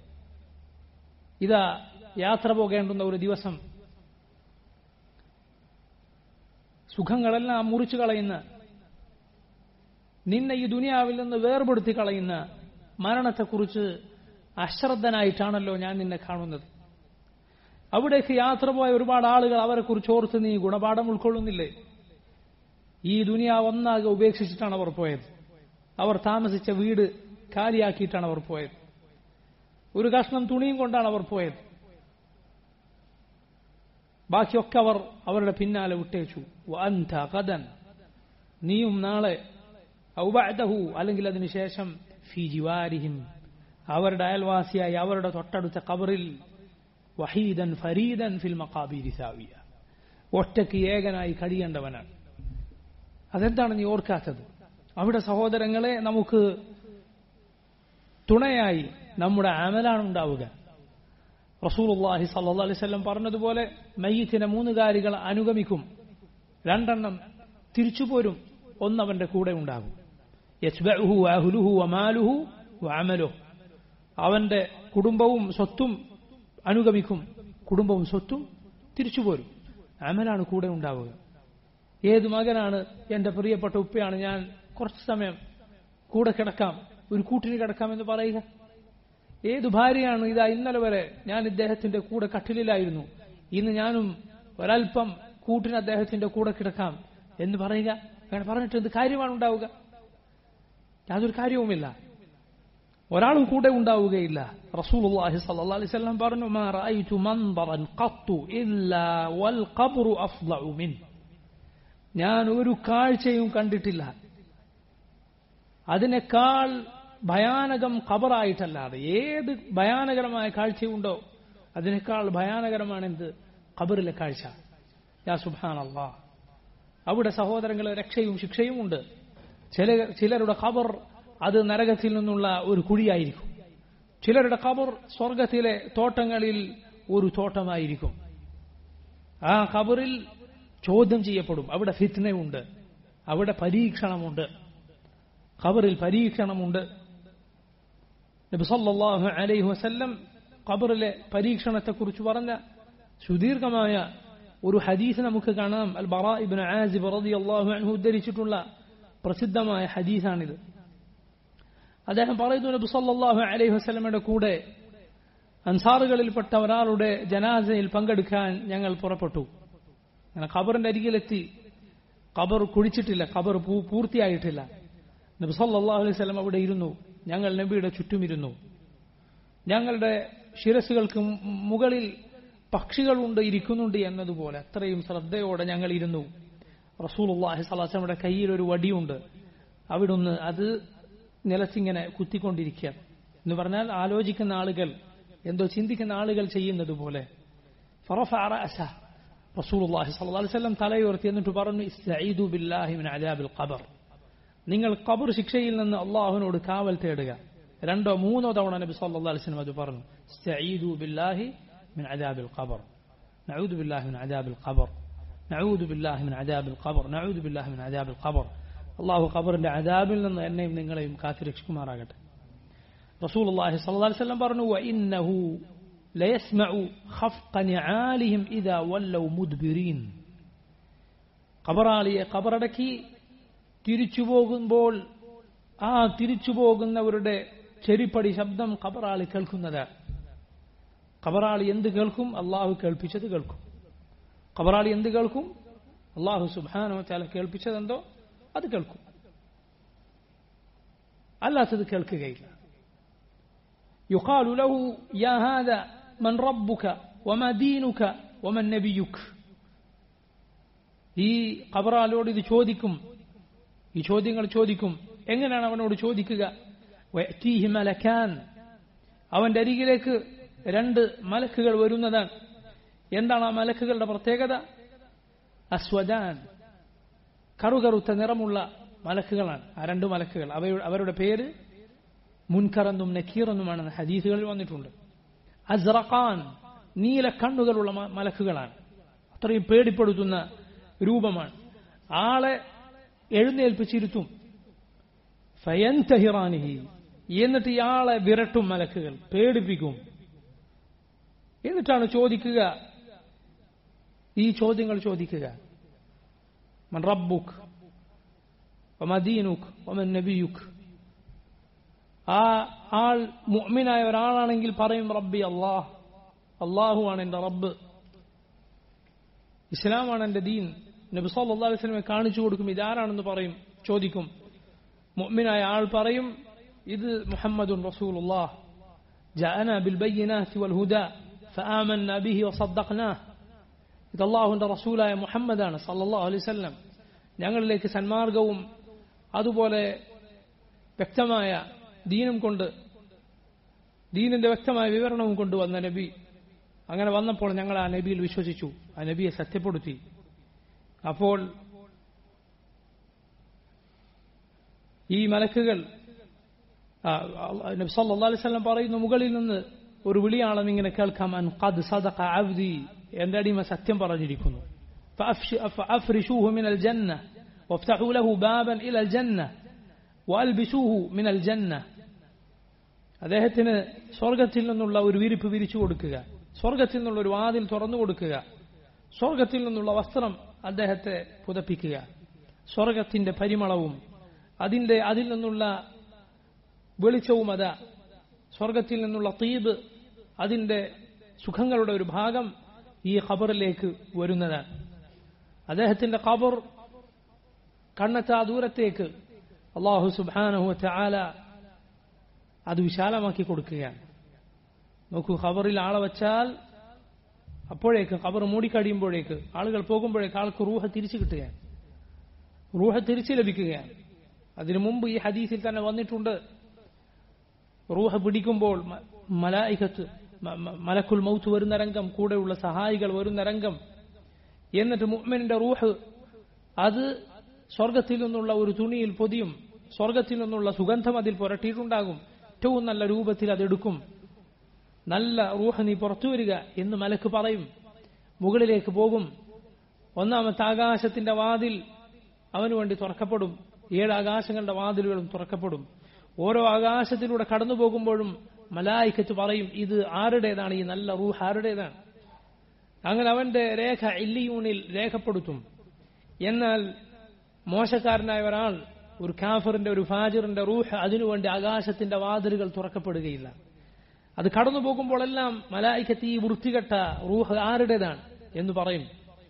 ഇതാ യാത്ര പോകേണ്ടുന്ന ഒരു ദിവസം സുഖങ്ങളെല്ലാം മുറിച്ചു കളയുന്ന നിന്നെ ഈ ദുനിയാവിൽ നിന്ന് വേർപെടുത്തി കളയുന്ന മരണത്തെക്കുറിച്ച് അശ്രദ്ധനായിട്ടാണല്ലോ ഞാൻ നിന്നെ കാണുന്നത് അവിടേക്ക് യാത്ര പോയ ഒരുപാട് ആളുകൾ അവരെക്കുറിച്ച് ഓർത്ത് നീ ഗുണപാഠം ഉൾക്കൊള്ളുന്നില്ലേ ഈ ദുനിയാവ് ഒന്നാകെ ഉപേക്ഷിച്ചിട്ടാണ് അവർ പോയത് അവർ താമസിച്ച വീട് കാലിയാക്കിയിട്ടാണ് അവർ പോയത് ഒരു കഷ്ണം തുണിയും കൊണ്ടാണ് അവർ പോയത് ബാക്കിയൊക്കെ അവർ അവരുടെ പിന്നാലെ വിട്ടേച്ചു അന്ത കഥൻ നീയും നാളെ ഔബഅദഹു അല്ലെങ്കിൽ അതിനുശേഷം ഫി ജിവാരിഹിം അവരുടെ അയൽവാസിയായി അവരുടെ തൊട്ടടുത്ത കബറിൽ വഹീദൻ ഫരീദൻ ഫിൽ മക്കാബീരി സാവിയ ഒറ്റയ്ക്ക് ഏകനായി കഴിയേണ്ടവനാണ് അതെന്താണ് നീ ഓർക്കാത്തത് അവിടെ സഹോദരങ്ങളെ നമുക്ക് തുണയായി നമ്മുടെ അമലാണ് ഉണ്ടാവുക റസൂലുള്ളാഹി സല്ലല്ലാഹു അലൈഹി വസല്ലം പറഞ്ഞതുപോലെ മയ്യത്തിനെ മൂന്ന് കാര്യങ്ങൾ അനുഗമിക്കും രണ്ടെണ്ണം തിരിച്ചുപോരും ഒന്നവന്റെ കൂടെ ഉണ്ടാകും യസ്ബഉഹു അഹ്ലുഹു വമാലുഹു വഅമലുഹു അവന്റെ കുടുംബവും സ്വത്തും അനുഗമിക്കും കുടുംബവും സ്വത്തും തിരിച്ചുപോരും അമലാണ് കൂടെ ഉണ്ടാവുക ഏത് മകനാണ് എന്റെ പ്രിയപ്പെട്ട ഉപ്പയാണ് ഞാൻ കുറച്ച് സമയം കൂടെ കിടക്കാം ഒരു കൂട്ടിന് കിടക്കാം എന്ന് പറയുക ഏത് ഭാര്യയാണ് ഇതാ ഇന്നലെ വരെ ഞാൻ ഇദ്ദേഹത്തിന്റെ കൂടെ കട്ടിലിലായിരുന്നു ഇന്ന് ഞാനും ഒരൽപ്പം കൂട്ടിന് അദ്ദേഹത്തിന്റെ കൂടെ കിടക്കാം എന്ന് പറയുക അങ്ങനെ പറഞ്ഞിട്ട് എന്ത് കാര്യമാണ് ഉണ്ടാവുക യാതൊരു കാര്യവുമില്ല ഒരാളും കൂടെ ഉണ്ടാവുകയില്ല റസൂലുള്ളാഹി സ്വല്ലല്ലാഹു അലൈഹി വസല്ലം പറഞ്ഞു മാ റഅയ്തു മൻദറൻ ഖത്തു ഇല്ലാ വൽ ഖബ്റു അഫ്ളഉ മിൻ ഞാൻ ഒരു കാഴ്ചയും കണ്ടിട്ടില്ല അതിനേക്കാൾ ഭയാനകം ഖബറായിട്ടല്ലാതെ ഏത് ഭയാനകരമായ കാഴ്ചയുണ്ടോ അതിനേക്കാൾ ഭയാനകരമാണ് എന്ത് ഖബറിലെ കാഴ്ച യാ സുബാൻ അള്ളാ അവിടെ സഹോദരങ്ങളെ രക്ഷയും ശിക്ഷയും ഉണ്ട് ചില ചിലരുടെ ഖബർ അത് നരകത്തിൽ നിന്നുള്ള ഒരു കുഴിയായിരിക്കും ചിലരുടെ ഖബർ സ്വർഗത്തിലെ തോട്ടങ്ങളിൽ ഒരു തോട്ടമായിരിക്കും ആ ഖബറിൽ ചോദ്യം ചെയ്യപ്പെടും അവിടെ ഫിത്നയുണ്ട് അവിടെ പരീക്ഷണമുണ്ട് ഖബറിൽ പരീക്ഷണമുണ്ട് നബി സല്ലല്ലാഹു അലൈഹി വസല്ലം ഖബറിലെ പരീക്ഷണത്തെക്കുറിച്ച് പറഞ്ഞ സുദീർഘമായ ഒരു ഹദീസ് നമുക്ക് കാണാം അൽ ബറാ ഇബ്നു ആസിബ് റളിയല്ലാഹു അൻഹു ഉദ്ധരിച്ചിട്ടുള്ള പ്രസിദ്ധമായ ഹദീസാണിത് അദ്ദേഹം പറയുന്നു നബി സല്ലല്ലാഹു അലൈഹി വസല്ലമയുടെ കൂടെ അൻസാറുകളിൽപ്പെട്ട ഒരാളുടെ ജനാസയിൽ പങ്കെടുക്കാൻ ഞങ്ങൾ പുറപ്പെട്ടു അങ്ങനെ ഖബറിന്റെ അരികിലെത്തി ഖബർ കുഴിച്ചിട്ടില്ല ഖബർ പൂർത്തിയായിട്ടില്ല നബി സല്ലല്ലാഹു അലൈഹി വസല്ലം അവിടെ ഇരുന്നു ഞങ്ങൾ നബിയുടെ ചുറ്റുമിരുന്നു ഞങ്ങളുടെ ശിരസുകൾക്ക് മുകളിൽ പക്ഷികളുണ്ട് ഇരിക്കുന്നുണ്ട് എന്നതുപോലെ അത്രയും ശ്രദ്ധയോടെ ഞങ്ങൾ ഇരുന്നു റസൂലുള്ളാഹി സ്വലാസയുടെ കയ്യിൽ ഒരു വടിയുണ്ട് അവിടുന്ന് അത് നിലത്തിങ്ങനെ കുത്തിക്കൊണ്ടിരിക്കുക എന്ന് പറഞ്ഞാൽ ആലോചിക്കുന്ന ആളുകൾ എന്തോ ചിന്തിക്കുന്ന ആളുകൾ ചെയ്യുന്നത് പോലെ فرفع رأسه رسول الله صلى الله عليه وسلم തലയുയർത്തി എന്നിട്ട് പറഞ്ഞു ഇസ്തഈദു ബില്ലാഹി മിൻ അദാബിൽ ഖബർ നിങ്ങൾ ഖബർ ശിക്ഷയിൽ നിന്ന് അള്ളാഹുവിനോട് കാവൽ തേടുക രണ്ടോ മൂന്നോ തവണ നബി സല്ലല്ലാഹു അലൈഹി വസല്ലം അത് പറഞ്ഞു ഇസ്തഈദു ബില്ലാഹി മിൻ അദാബിൽ ഖബർ നഊദു ബില്ലാഹി മിൻ അദാബിൽ ഖബർ നഊദു ബില്ലാഹി മിൻ അദാബിൽ ഖബർ നഊദു ബില്ലാഹി മിൻ അദാബിൽ ഖബർ അള്ളാഹു ഖബറിന്റെ അദാബിൽ നിന്ന് എന്നെയും നിങ്ങളെയും കാത്തുരക്ഷിക്കുമാറാകട്ടെ റസൂൽ അള്ളാഹി സല്ലല്ലാഹു അലൈഹി വസല്ലം പറഞ്ഞു വഇന്നഹു ليسمع خفق نعالهم إذا ولوا مدبرين ഖബറാളിയെ ഖബറടക്കി തിരിച്ചു പോകുമ്പോൾ ആ തിരിച്ചു പോകുന്നവരുടെ ചെരിപ്പടി ശബ്ദം ഖബറാളി കേൾക്കുന്നതാണ് ഖബറാളി എന്ത് കേൾക്കും അള്ളാഹു കേൾപ്പിച്ചത് കേൾക്കും ഖബറാളി എന്ത് കേൾക്കും അള്ളാഹു സുബാനോ ചാല കേൾപ്പിച്ചതെന്തോ അത് കേൾക്കും അല്ലാത്തത് കേൾക്കുകയില്ല يقال له يا هذا من ربك وما دينك ومن نبيك ഈ ഖബറാലോട് ഇത് ചോദിക്കും ഈ ചോദ്യങ്ങൾ ചോദിക്കും എങ്ങനെയാണ് അവനോട് ചോദിക്കുക വയറ്റീഹി മലക്കാൻ അവന്റെ അരികിലേക്ക് രണ്ട് മലക്കുകൾ വരുന്നതാണ് എന്താണ് ആ മലക്കുകളുടെ പ്രത്യേകത അസ്വദാൻ കറുകറുത്ത നിറമുള്ള മലക്കുകളാണ് ആ രണ്ട് മലക്കുകൾ അവയുടെ അവരുടെ പേര് മുൻകറെന്നും നക്കീറെന്നുമാണെന്ന് ഹദീസുകളിൽ വന്നിട്ടുണ്ട് അസ്റഖാൻ നീല കണ്ണുകളുള്ള മലക്കുകളാണ് അത്രയും പേടിപ്പെടുത്തുന്ന രൂപമാണ് ആളെ എഴുന്നേൽപ്പിച്ചിരുത്തും ഫയൻതഹിറാനിഹി എന്നിട്ട് ഇയാളെ വിരട്ടും മലക്കുകൾ പേടിപ്പിക്കും എന്നിട്ടാണ് ചോദിക്കുക ഈ ചോദ്യങ്ങൾ ചോദിക്കുക മൻ റബ്ബുക്ക് ഒമദീനുക്ക് ഒമൻ നബിയുക്ക് ആ ആൾ മുഅ്മിനായ ഒരാളാണെങ്കിൽ പറയും റബ്ബി അള്ളാഹ് അള്ളാഹുവാണ് എന്റെ റബ്ബ് ഇസ്ലാമാണ് എന്റെ ദീൻ നബി സല്ലല്ലാഹു അലൈഹി വസല്ലമയെ കാണിച്ചു കൊടുക്കും ഇതാരാണെന്ന് പറയും ചോദിക്കും മുഅ്മിനായ ആൾ പറയും ഇത് മുഹമ്മദുൻ റസൂലുള്ളാഹ് ജാഅന ബിൽ ബയ്യിനാത്തി വൽ ഹുദാ ഫആമന്ന ബിഹി വസദ്ദഖ്നാഹ് ഇത് അള്ളാഹുവിന്റെ റസൂലായ മുഹമ്മദാണ് സല്ലല്ലാഹു അലൈഹി വസല്ലം ഞങ്ങളിലേക്ക് സന്മാർഗവും അതുപോലെ വ്യക്തമായ ദീനും കൊണ്ട് ദീനിന്റെ വ്യക്തമായ വിവരണവും കൊണ്ടുവന്ന നബി അങ്ങനെ വന്നപ്പോൾ ഞങ്ങൾ ആ നബിയിൽ വിശ്വസിച്ചു ആ നബിയെ സത്യപ്പെടുത്തി അപ്പോൾ ഈ മലക്കുകൾ നബി സല്ലല്ലാഹു അലൈഹി വസല്ലം പറയുന്നു മുകളിൽ നിന്ന് ഒരു വിളിയാളം ഇങ്ങനെ കേൾക്കാം അൻ ഖദ് സദഖ അബ്ദി എന്റെ അടിമ സത്യം പറഞ്ഞിരിക്കുന്നു فأفرشوه من الجنة وافتحوا له بابا إلى الجنة وألبسوه من الجنة അദ്ദേഹത്തിന് സ്വർഗത്തിൽ നിന്നുള്ള ഒരു വിരിപ്പ് വിരിച്ചു കൊടുക്കുക സ്വർഗത്തിൽ നിന്നുള്ള ഒരു വാതിൽ തുറന്നു കൊടുക്കുക സ്വർഗത്തിൽ നിന്നുള്ള വസ്ത്രം അദ്ദേഹത്തെ പുതപ്പിക്കുക സ്വർഗത്തിന്റെ പരിമളവും അതിന്റെ അതിൽ നിന്നുള്ള വെളിച്ചവും അതാ സ്വർഗത്തിൽ നിന്നുള്ള തീബ് അതിന്റെ സുഖങ്ങളുടെ ഒരു ഭാഗം ഈ ഖബറിലേക്ക് വരുന്നതാണ് അദ്ദേഹത്തിന്റെ ഖബർ കണ്ണെത്താ ദൂരത്തേക്ക് അള്ളാഹു സുബാനഹു ചാല അത് വിശാലമാക്കി കൊടുക്കുകയാണ് നോക്കൂ ഖബറിൽ ആളെ വെച്ചാൽ അപ്പോഴേക്ക് ഖബർ മൂടിക്കഴിയുമ്പോഴേക്ക് ആളുകൾ പോകുമ്പോഴേക്ക് ആൾക്ക് റൂഹ തിരിച്ചു കിട്ടുകയാണ് റൂഹ തിരിച്ചു ലഭിക്കുകയാണ് അതിനു മുമ്പ് ഈ ഹദീസിൽ തന്നെ വന്നിട്ടുണ്ട് റൂഹ പിടിക്കുമ്പോൾ മലായികത്ത് മലക്കുൽ മൗത്ത് വരുന്ന രംഗം കൂടെയുള്ള സഹായികൾ വരുന്ന രംഗം എന്നിട്ട് മുഅ്മിനിന്റെ റൂഹ് അത് സ്വർഗത്തിൽ നിന്നുള്ള ഒരു തുണിയിൽ പൊതിയും സ്വർഗത്തിൽ നിന്നുള്ള സുഗന്ധം അതിൽ പുരട്ടിയിട്ടുണ്ടാകും ഏറ്റവും നല്ല രൂപത്തിൽ അതെടുക്കും നല്ല റൂഹ് നീ പുറത്തു വരിക എന്ന് മലക്ക് പറയും മുകളിലേക്ക് പോകും ഒന്നാമത്തെ ആകാശത്തിന്റെ വാതിൽ അവനു വേണ്ടി തുറക്കപ്പെടും ഏഴ് ആകാശങ്ങളുടെ വാതിലുകളും തുറക്കപ്പെടും ഓരോ ആകാശത്തിലൂടെ കടന്നു പോകുമ്പോഴും മലായിക്കത്ത് പറയും ഇത് ആരുടേതാണ് ഈ നല്ല റൂഹ് ആരുടേതാണ് അങ്ങനെ അവന്റെ രേഖ ഇല്ലിയൂണിൽ രേഖപ്പെടുത്തും എന്നാൽ മോശക്കാരനായ ഒരാൾ ഒരു കാഫറിന്റെ ഒരു ഫാജിറിന്റെ റൂഹ് അതിനുവേണ്ടി ആകാശത്തിന്റെ വാതിലുകൾ തുറക്കപ്പെടുകയില്ല അത് കടന്നു പോകുമ്പോഴെല്ലാം മലായിക്കത്ത് ഈ വൃത്തികെട്ട റൂഹ് ആരുടേതാണ് എന്ന് പറയും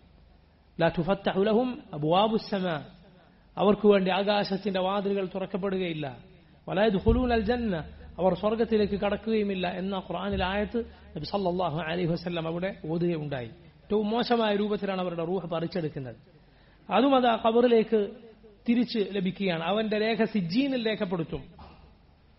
ലാഹുലഹും അബുവാബുസമ അവർക്ക് വേണ്ടി ആകാശത്തിന്റെ വാതിലുകൾ തുറക്കപ്പെടുകയില്ല വലായത് ഹുലൂൻ അൽ ജന്ന അവർ സ്വർഗത്തിലേക്ക് കടക്കുകയുമില്ല എന്ന ഖുർആാനിൽ ആയത്ത് നബി സല്ലാഹു അലൈഹി വസ്ലം അവിടെ ഓതുകയുണ്ടായി ഏറ്റവും മോശമായ രൂപത്തിലാണ് അവരുടെ റൂഹ് പറിച്ചെടുക്കുന്നത് അതും അത് ആ ഖബറിലേക്ക് തിരിച്ച് ലഭിക്കുകയാണ് അവന്റെ രേഖ സിജീനിൽ രേഖപ്പെടുത്തും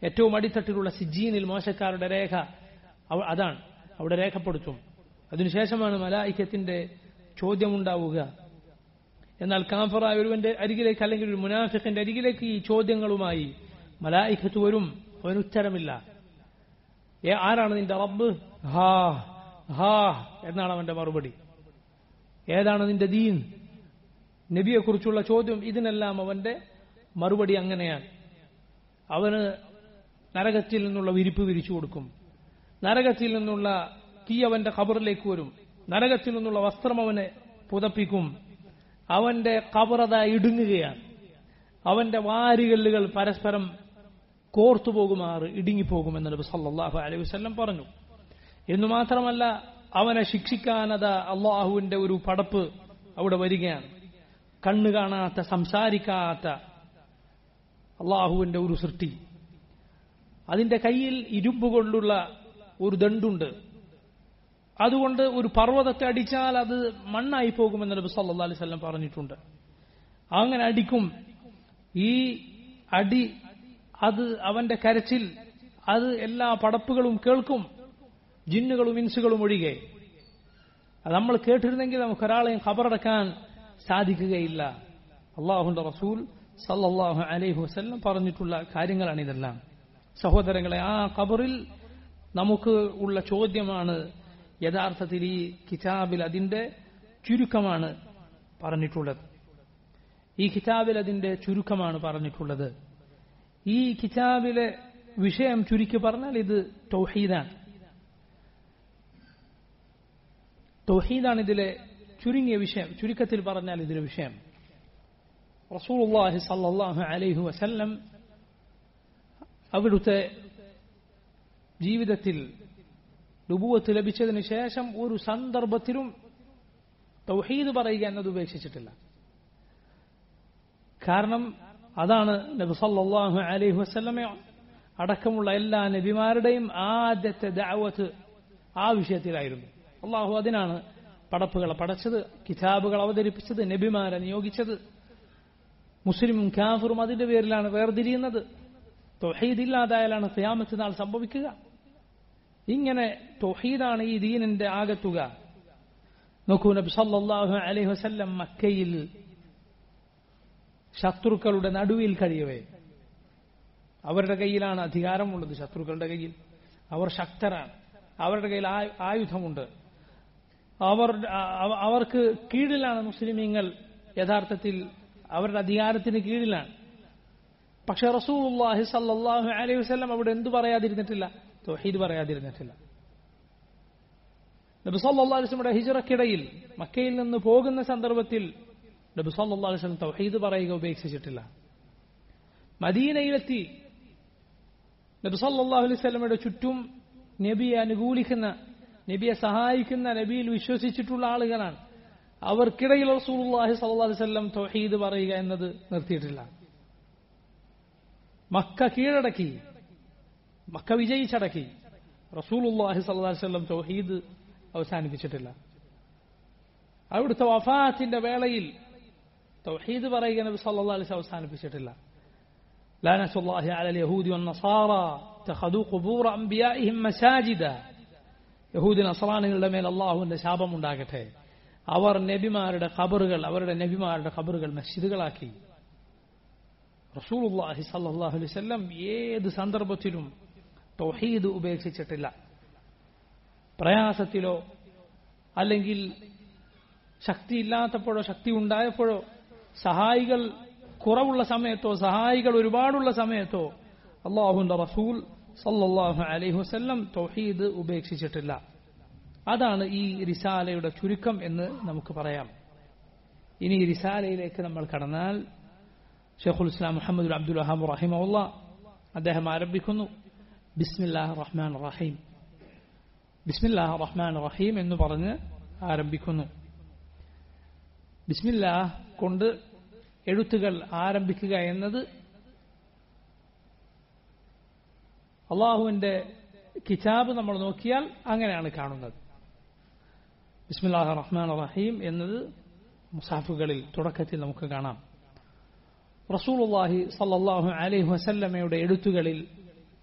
ഏറ്റവും അടിത്തട്ടിലുള്ള സിജീനിൽ മോശക്കാരുടെ രേഖ അവ- അതാണ് അവിടെ രേഖപ്പെടുത്തും അതിനുശേഷമാണ് മലായിക്കത്തിന്റെ ചോദ്യമുണ്ടാവുക എന്നാൽ കാഫറായ ഒരുവന്റെ അരികിലേക്ക് അല്ലെങ്കിൽ ഒരു മുനാഫിഖിന്റെ അരികിലേക്ക് ഈ ചോദ്യങ്ങളുമായി മലായിക്കത്ത് വരും അവന് ഉത്തരമില്ല ഏ ആരാണ് നിന്റെ റബ്ബ് ഹാ ഹാ എന്നാണ് അവന്റെ മറുപടി ഏതാണ് നിന്റെ ദീൻ നബിയെക്കുറിച്ചുള്ള ചോദ്യം ഇതിനെല്ലാം അവന്റെ മറുപടി അങ്ങനെയാണ് അവന് നരകത്തിൽ നിന്നുള്ള വിരിപ്പ് വിരിച്ചു കൊടുക്കും നരകത്തിൽ നിന്നുള്ള തീ അവന്റെ ഖബറിലേക്ക് വരും നരകത്തിൽ നിന്നുള്ള വസ്ത്രം അവനെ പുതപ്പിക്കും അവന്റെ ഖബറത ഇടുങ്ങുകയാണ് അവന്റെ വാരികല്ലുകൾ പരസ്പരം കോർത്തുപോകുമാറ് ഇടുങ്ങിപ്പോകുമെന്ന് നബി സല്ലല്ലാഹു അലൈഹി വസല്ലം പറഞ്ഞു എന്നു മാത്രമല്ല അവനെ ശിക്ഷിക്കാനത അള്ളാഹുവിന്റെ ഒരു പടപ്പ് അവിടെ വരികയാണ് കണ്ണു കാണാത്ത സംസാരിക്കാത്ത അള്ളാഹുവിന്റെ ഒരു സൃഷ്ടി അതിന്റെ കയ്യിൽ ഇരുമ്പ് കൊണ്ടുള്ള ഒരു ദണ്ടുണ്ട് അതുകൊണ്ട് ഒരു പർവ്വതത്തെ അടിച്ചാൽ അത് മണ്ണായി പോകുമെന്ന് നബി സല്ലല്ലാഹു അലൈഹി വസല്ലം പറഞ്ഞിട്ടുണ്ട് അങ്ങനെ അടിക്കും ഈ അടി അത് അവന്റെ കരച്ചിൽ അത് എല്ലാ പടപ്പുകളും കേൾക്കും ജിന്നുകളും ഇൻസുകളും ഒഴികെ അത് നമ്മൾ കേട്ടിരുന്നെങ്കിൽ നമുക്ക് ഒരാളെയും ഖബറടക്കാൻ സാധിക്കുകയില്ല അള്ളാഹുന്റെ റസൂൽ സല്ലല്ലാഹു അലൈഹി വസല്ലം പറഞ്ഞിട്ടുള്ള കാര്യങ്ങളാണ് ഇതെല്ലാം സഹോദരങ്ങളെ ആ ഖബറിൽ നമുക്ക് ഉള്ള ചോദ്യമാണ് യഥാർത്ഥത്തിൽ ഈ കിതാബിൽ അതിന്റെ ചുരുക്കമാണ് പറഞ്ഞിട്ടുള്ളത് ഈ കിതാബിൽ അതിന്റെ ചുരുക്കമാണ് പറഞ്ഞിട്ടുള്ളത് ഈ കിതാബിലെ വിഷയം ചുരുക്കി പറഞ്ഞാൽ ഇത് തൗഹീദാണ് തൗഹീദാണ് ഇതിലെ ചുരുങ്ങിയ വിഷയം ചുരുക്കത്തിൽ പറഞ്ഞാൽ ഇതിലെ വിഷയം റസൂലുള്ളാഹി സല്ലല്ലാഹു അലൈഹി വസല്ലം അവിടുത്തെ ജീവിതത്തിൽ നുബുവത്ത് ലഭിച്ചതിന് ശേഷം ഒരു സന്ദർഭത്തിലും തൗഹീദ് പറയുക എന്നത് ഉപേക്ഷിച്ചിട്ടില്ല കാരണം അതാണ് നബി സല്ലല്ലാഹു അലൈഹി വസല്ലമ അടക്കമുള്ള എല്ലാ നബിമാരുടെയും ആദ്യത്തെ ദഅവത്ത് ആ വിഷയത്തിലായിരുന്നു അള്ളാഹു അതിനാണ് പടപ്പുകളെ പടച്ചത് കിതാബുകൾ അവതരിപ്പിച്ചത് നബിമാരെ നിയോഗിച്ചത് മുസ്ലിമും കാഫറും അതിന്റെ പേരിലാണ് വേർതിരിയുന്നത് തൊഹീദ് ഇല്ലാതായാലാണ് ഖിയാമത്ത് നാൾ സംഭവിക്കുക ഇങ്ങനെ തൊഹീദാണ് ഈ ദീനിന്റെ ആകത്തുക നോക്കൂ നബി സല്ലല്ലാഹു അലൈഹി വസല്ലം മക്കയിൽ ശത്രുക്കളുടെ നടുവിൽ കഴിയവേ അവരുടെ കയ്യിലാണ് അധികാരമുള്ളത് ശത്രുക്കളുടെ കയ്യിൽ അവർ ശക്തരാണ് അവരുടെ കയ്യിൽ ആയു- ആയുധമുണ്ട് അവർ അവ- അവർക്ക് കീഴിലാണ് മുസ്ലിമീങ്ങൾ യഥാർത്ഥത്തിൽ അവരുടെ അധികാരത്തിന് കീഴിലാണ് പക്ഷെ റസൂലുള്ളാഹി സല്ലല്ലാഹു അലൈഹി വസല്ലം അവിടെ എന്തു പറയാതിരുന്നിട്ടില്ല തൗഹീദ് പറയാതിരുന്നിട്ടില്ല നബി സല്ലല്ലാഹു അലൈഹി വസല്ലമയുടെ ഹിജ്റക്കിടയിൽ മക്കയിൽ നിന്ന് പോകുന്ന സന്ദർഭത്തിൽ നബി സല്ലല്ലാഹു അലൈഹി വസല്ലം തൗഹീദ് പറയുക ഉപേക്ഷിച്ചിട്ടില്ല മദീനയിലെത്തി നബി സല്ലല്ലാഹു അലൈഹി വസല്ലമയുടെ ചുറ്റും നബിയെ അനുകൂലിക്കുന്ന നബിയെ സഹായിക്കുന്ന നബിയിൽ വിശ്വസിച്ചിട്ടുള്ള ആളുകളാണ് അവർക്കിടയിൽ റസൂലുള്ളാഹി സ്വല്ലല്ലാഹു അലൈഹി വസല്ലം തൗഹീദ് പറയുക എന്നത് നിർത്തിയിട്ടില്ല മക്ക കീഴടക്കി മക്ക വിജയിച്ചടക്കി റസൂലുള്ളാഹി സ്വല്ലല്ലാഹു അലൈഹി വസല്ലം തൗഹീദ് അവസാനിപ്പിച്ചിട്ടില്ല അവിടുത്തെ വഫാത്തിന്റെ വേളയിൽ തൗഹീദ് പറയുക നബി സല്ലല്ലാഹു അലൈഹി വസല്ലം അവസാനിപ്പിച്ചിട്ടില്ല لعنة الله على اليهود والنصارى اتخذوا قبور أنبيائهم مساجدا യഹൂദി നസറാനികളുടെ മേൽ അള്ളാഹുവിന്റെ ശാപമുണ്ടാകട്ടെ അവർ നബിമാരുടെ ഖബറുകൾ അവരുടെ നബിമാരുടെ ഖബറുകൾ മസ്ജിദുകളാക്കി റസൂലുള്ളാഹി സല്ലല്ലാഹു അലൈഹി വസല്ലം ഏത് സന്ദർഭത്തിലും തൗഹീദ് ഉപേക്ഷിച്ചിട്ടില്ല പ്രയാസത്തിലോ അല്ലെങ്കിൽ ശക്തിയില്ലാത്തപ്പോഴോ ശക്തി ഉണ്ടായപ്പോഴോ സഹായികൾ കുറവുള്ള സമയത്തോ സഹായികൾ ഒരുപാടുള്ള സമയത്തോ അള്ളാഹുന്റെ റസൂൽ സല്ലല്ലാഹു അലൈഹി വസല്ലം തൗഹീദ് ഉപേക്ഷിച്ചിട്ടില്ല അതാണ് ഈ റിസാലയുടെ ചുരുക്കം എന്ന് നമുക്ക് പറയാം ഇനി ഈ റിസാലയിലേക്ക് നമ്മൾ കടന്നാൽ ഷെയ്ഖുൽ ഇസ്ലാം മുഹമ്മദ് അബ്ദുൽ വഹാബ് റഹിമുള്ള അദ്ദേഹം ആരംഭിക്കുന്നു ബിസ്മില്ലാഹ് റഹ്മാൻ റഹീം ബിസ്മില്ലാഹ് റഹ്മാൻ റഹീം എന്ന് പറഞ്ഞ് ആരംഭിക്കുന്നു ബിസ്മില്ലാഹ് കൊണ്ട് എഴുത്തുകൾ ആരംഭിക്കുക എന്നത് അള്ളാഹുവിന്റെ കിതാബ് നമ്മൾ നോക്കിയാൽ അങ്ങനെയാണ് കാണുന്നത് ബിസ്മില്ലാഹ് റഹ്മാൻ റഹീം എന്നത് മുസാഫുകളിൽ തുടക്കത്തിൽ നമുക്ക് കാണാം റസൂലുള്ളാഹി സല്ലല്ലാഹു അലൈഹി വസല്ലമയുടെ എഴുത്തുകളിൽ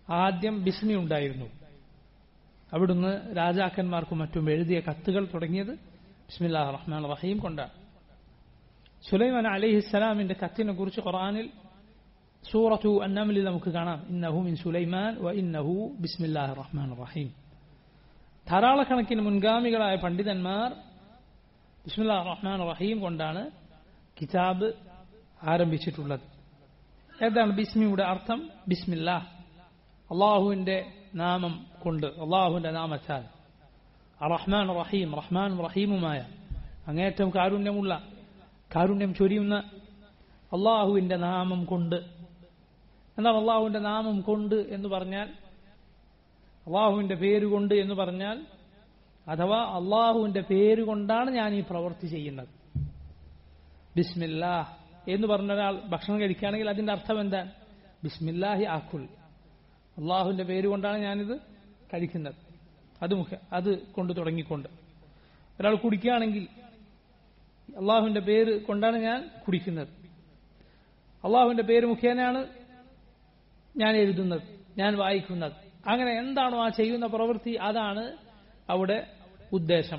ആദ്യം ബിസ്മി ഉണ്ടായിരുന്നു അവിടുന്ന് രാജാക്കന്മാർക്കും മറ്റും എഴുതിയ കത്തുകൾ തുടങ്ങിയത് ബിസ്മില്ലാഹ് റഹ്മാൻ റഹീം കൊണ്ടാണ് സുലൈമാൻ അലിഹിസ്സലാമിന്റെ കത്തിനെ കുറിച്ച് ഖുറാനിൽ സൂറത്തു അന്നമലിൽ നമുക്ക് കാണാം ഇന്നഹു മിൻ സുലൈമാൻ വ ഇന്നഹു ബിസ്മില്ലാഹ് റഹ്മാൻ റഹീം ധാരാളക്കണക്കിന് മുൻഗാമികളായ പണ്ഡിതന്മാർ ബിസ്മില്ലാ റഹ്മാൻ റഹീം കൊണ്ടാണ് കിതാബ് ആരംഭിച്ചിട്ടുള്ളത് ഏതാണ് ബിസ്മിയുടെ അർത്ഥം ബിസ്മില്ലാ അള്ളാഹുവിന്റെ നാമം കൊണ്ട് അള്ളാഹുവിന്റെ നാമത്താൽ റഹ്മാൻ റഹീം റഹ്മാൻ റഹീമുമായ അങ്ങേറ്റം കാരുണ്യമുള്ള കാരുണ്യം ചൊരിയുന്ന അള്ളാഹുവിന്റെ നാമം കൊണ്ട് എന്നാൽ അള്ളാഹുവിന്റെ നാമം കൊണ്ട് എന്ന് പറഞ്ഞാൽ അള്ളാഹുവിന്റെ പേര് കൊണ്ട് എന്ന് പറഞ്ഞാൽ അഥവാ അള്ളാഹുവിന്റെ പേര് കൊണ്ടാണ് ഞാൻ ഈ പ്രവൃത്തി ചെയ്യുന്നത് ബിസ്മില്ലാ എന്ന് പറഞ്ഞ ഒരാൾ ഭക്ഷണം കഴിക്കുകയാണെങ്കിൽ അതിന്റെ അർത്ഥം എന്താണ് ബിസ്മില്ലാഹി ആക്കുൽ അള്ളാഹുവിന്റെ പേര് കൊണ്ടാണ് ഞാനിത് കഴിക്കുന്നത് അത് മുഖ അത് കൊണ്ട് തുടങ്ങിക്കൊണ്ട് ഒരാൾ കുടിക്കുകയാണെങ്കിൽ അള്ളാഹുവിന്റെ പേര് കൊണ്ടാണ് ഞാൻ കുടിക്കുന്നത് അള്ളാഹുവിന്റെ പേര് മുഖേനയാണ് ഞാൻ എഴുതുന്നത് ഞാൻ വായിക്കുന്നത് അങ്ങനെ എന്താണോ ആ ചെയ്യുന്ന പ്രവൃത്തി അതാണ് അവിടെ ഉദ്ദേശം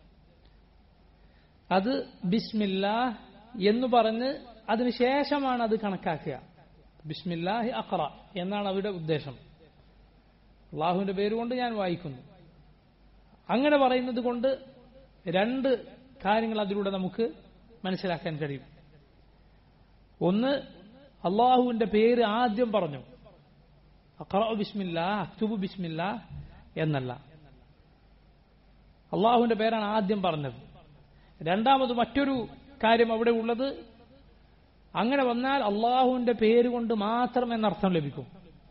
അത് ബിസ്മില്ലാ എന്ന് പറഞ്ഞ് അതിനുശേഷമാണ് അത് കണക്കാക്കുക ബിസ്മില്ലാഹി അഖറ എന്നാണ് അവരുടെ ഉദ്ദേശം അള്ളാഹുവിന്റെ പേര് കൊണ്ട് ഞാൻ വായിക്കുന്നു അങ്ങനെ പറയുന്നത് കൊണ്ട് രണ്ട് കാര്യങ്ങൾ അതിലൂടെ നമുക്ക് മനസ്സിലാക്കാൻ കഴിയും ഒന്ന് അള്ളാഹുവിന്റെ പേര് ആദ്യം പറഞ്ഞു അഖറ ബിസ്മില്ല അക്തുബു ബിസ്മില്ല എന്നല്ല അള്ളാഹുവിന്റെ പേരാണ് ആദ്യം പറഞ്ഞത് രണ്ടാമത് മറ്റൊരു കാര്യം അവിടെ ഉള്ളത് അങ്ങനെ വന്നാൽ അള്ളാഹുവിന്റെ പേര് കൊണ്ട് മാത്രം എന്നർത്ഥം ലഭിക്കും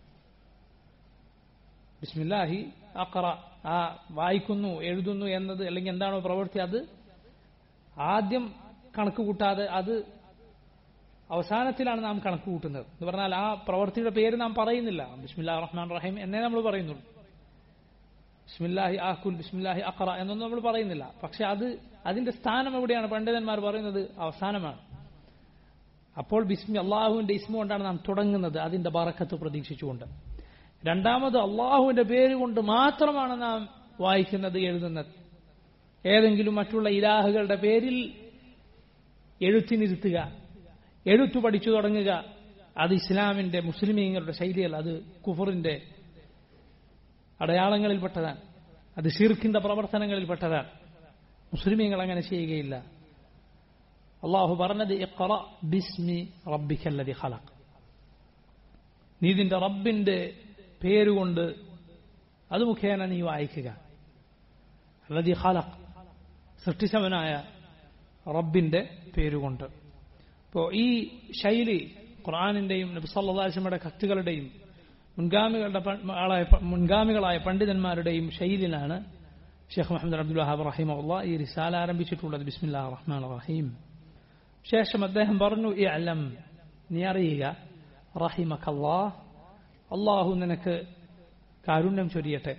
ബിസ്മില്ലാഹി അഖറ ആ വായിക്കുന്നു എഴുതുന്നു എന്നത് അല്ലെങ്കിൽ എന്താണോ പ്രവൃത്തി അത് ആദ്യം കണക്ക് കൂട്ടാതെ അത് അവസാനത്തിലാണ് നാം കണക്ക് കൂട്ടുന്നത് എന്ന് പറഞ്ഞാൽ ആ പ്രവൃത്തിയുടെ പേര് നാം പറയുന്നില്ല ബിസ്മില്ലാ റഹ്മാൻ റഹീം എന്നേ നമ്മൾ പറയുന്നുള്ളൂ ബിസ്മില്ലാഹി ആക്കുൽ ബിസ്മില്ലാഹി അഖറ എന്നൊന്നും നമ്മൾ പറയുന്നില്ല പക്ഷെ അത് അതിന്റെ സ്ഥാനം എവിടെയാണ് പണ്ഡിതന്മാർ പറയുന്നത് അവസാനമാണ് അപ്പോൾ ബിസ്മി അള്ളാഹുവിന്റെ ഇസ്മ കൊണ്ടാണ് നാം തുടങ്ങുന്നത് അതിന്റെ ബറക്കത്ത് പ്രതീക്ഷിച്ചുകൊണ്ട് രണ്ടാമത് അള്ളാഹുവിന്റെ പേര് കൊണ്ട് മാത്രമാണ് നാം വായിക്കുന്നത് എഴുതുന്നത് ഏതെങ്കിലും മറ്റുള്ള ഇലാഹുകളുടെ പേരിൽ എഴുത്തിനിരുത്തുക എഴുത്തു പഠിച്ചു തുടങ്ങുക അത് ഇസ്ലാമിന്റെ മുസ്ലിമീങ്ങളുടെ ശൈലിയല്ല അത് കുഫറിന്റെ അടയാളങ്ങളിൽപ്പെട്ടതാണ് അത് ഷിർഖിന്റെ പ്രവർത്തനങ്ങളിൽപ്പെട്ടതാണ് മുസ്ലിമീങ്ങൾ അങ്ങനെ ചെയ്യുകയില്ല അള്ളാഹു പറഞ്ഞത് ഇഖ്റ ബിസ്മി റബ്ബിക്കല്ലതി ഖലഖ് നീ നിന്റെ റബ്ബിന്റെ പേരുകൊണ്ട് അത് മുഖേന നീ വായിക്കുക അല്ലതി ഖലഖ് സൃഷ്ടിച്ചവനായ റബ്ബിന്റെ പേരുകൊണ്ട് ഇപ്പോൾ ഈ ശൈലി ഖുർആാനിന്റെയും നബി സല്ലാസ്മയുടെ കത്തുകളുടെയും മുൻഗാമികളുടെ മുൻഗാമികളായ പണ്ഡിതന്മാരുടെയും ശൈലിയിലാണ് ഷെയ്ഖ് മുഹമ്മദ് അബ്ദുൽ വഹാബ് റഹിമുള്ള ഈ റിസാല ആരംഭിച്ചിട്ടുള്ളത് ബിസ്മില്ലാ റഹ്മാൻ റഹീം ശേഷം അദ്ദേഹം പറഞ്ഞു ഈ അലം നീ അറിയുക റഹിമക്കല്ലാ അള്ളാഹു നിനക്ക് കാരുണ്യം ചൊരിയട്ടെ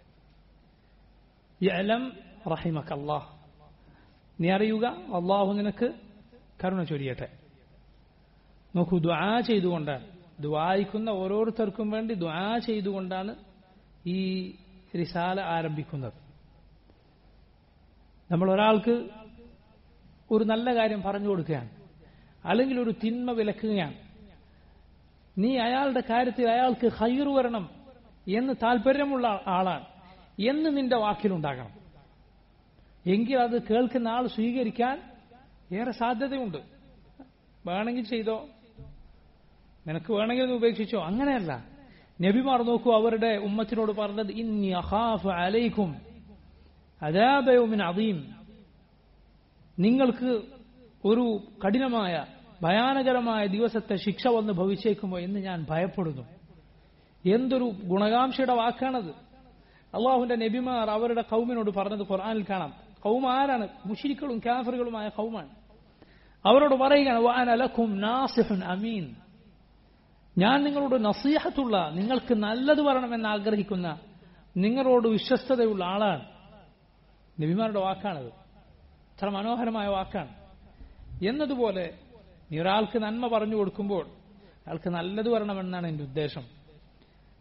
ഈ അലം റഹിമക്കല്ലാ നീ അറിയുക അള്ളാഹു നിനക്ക് കരുണ ചൊരിയട്ടെ നോക്കൂ ദ്വാ ചെയ്തുകൊണ്ടാണ് ദ്വായിക്കുന്ന ഓരോരുത്തർക്കും വേണ്ടി ദ്വാ ചെയ്തുകൊണ്ടാണ് ഈ റിസാല ആരംഭിക്കുന്നത് നമ്മൾ ഒരാൾക്ക് ഒരു നല്ല കാര്യം പറഞ്ഞു കൊടുക്കുകയാണ് അല്ലെങ്കിൽ ഒരു തിന്മ വിലക്കുകയാണ് നീ അയാളുടെ കാര്യത്തിൽ അയാൾക്ക് ഹൈർ വരണം എന്ന് താല്പര്യമുള്ള ആളാണ് എന്ന് നിന്റെ വാക്കിലുണ്ടാകണം എങ്കിൽ അത് കേൾക്കുന്ന ആൾ സ്വീകരിക്കാൻ ഏറെ സാധ്യതയുണ്ട് വേണമെങ്കിൽ ചെയ്തോ നിനക്ക് വേണമെങ്കിൽ ഇത് ഉപേക്ഷിച്ചോ അങ്ങനെയല്ല നബിമാർ നോക്കൂ അവരുടെ ഉമ്മത്തിനോട് പറഞ്ഞത് ഇന്നി അഹാഫ് അലൈക്കും അദാബയോമിൻ അദീം നിങ്ങൾക്ക് ഒരു കഠിനമായ ഭയാനകരമായ ദിവസത്തെ ശിക്ഷ വന്ന് ഭവിച്ചേക്കുമോ എന്ന് ഞാൻ ഭയപ്പെടുന്നു എന്തൊരു ഗുണകാംക്ഷയുടെ വാക്കാണത് അള്ളാഹുവിന്റെ നബിമാർ അവരുടെ കൗമിനോട് പറഞ്ഞത് ഖുർആനിൽ കാണാം കൗമ ആരാണ് മുഷിരിക്കളും കാഫറുകളുമായ കൗമാണ് അവരോട് പറയുകയാണ് വാനലക്കും നാസിഹുൻ അമീൻ ഞാൻ നിങ്ങളോട് നസീഹത്തുള്ള നിങ്ങൾക്ക് നല്ലത് വരണമെന്ന് ആഗ്രഹിക്കുന്ന നിങ്ങളോട് വിശ്വസ്തതയുള്ള ആളാണ് നബിമാരുടെ വാക്കാണത് അത്ര മനോഹരമായ വാക്കാണ് എന്നതുപോലെ നീ ഒരാൾക്ക് നന്മ പറഞ്ഞു കൊടുക്കുമ്പോൾ അയാൾക്ക് നല്ലത് വരണമെന്നാണ് എൻ്റെ ഉദ്ദേശം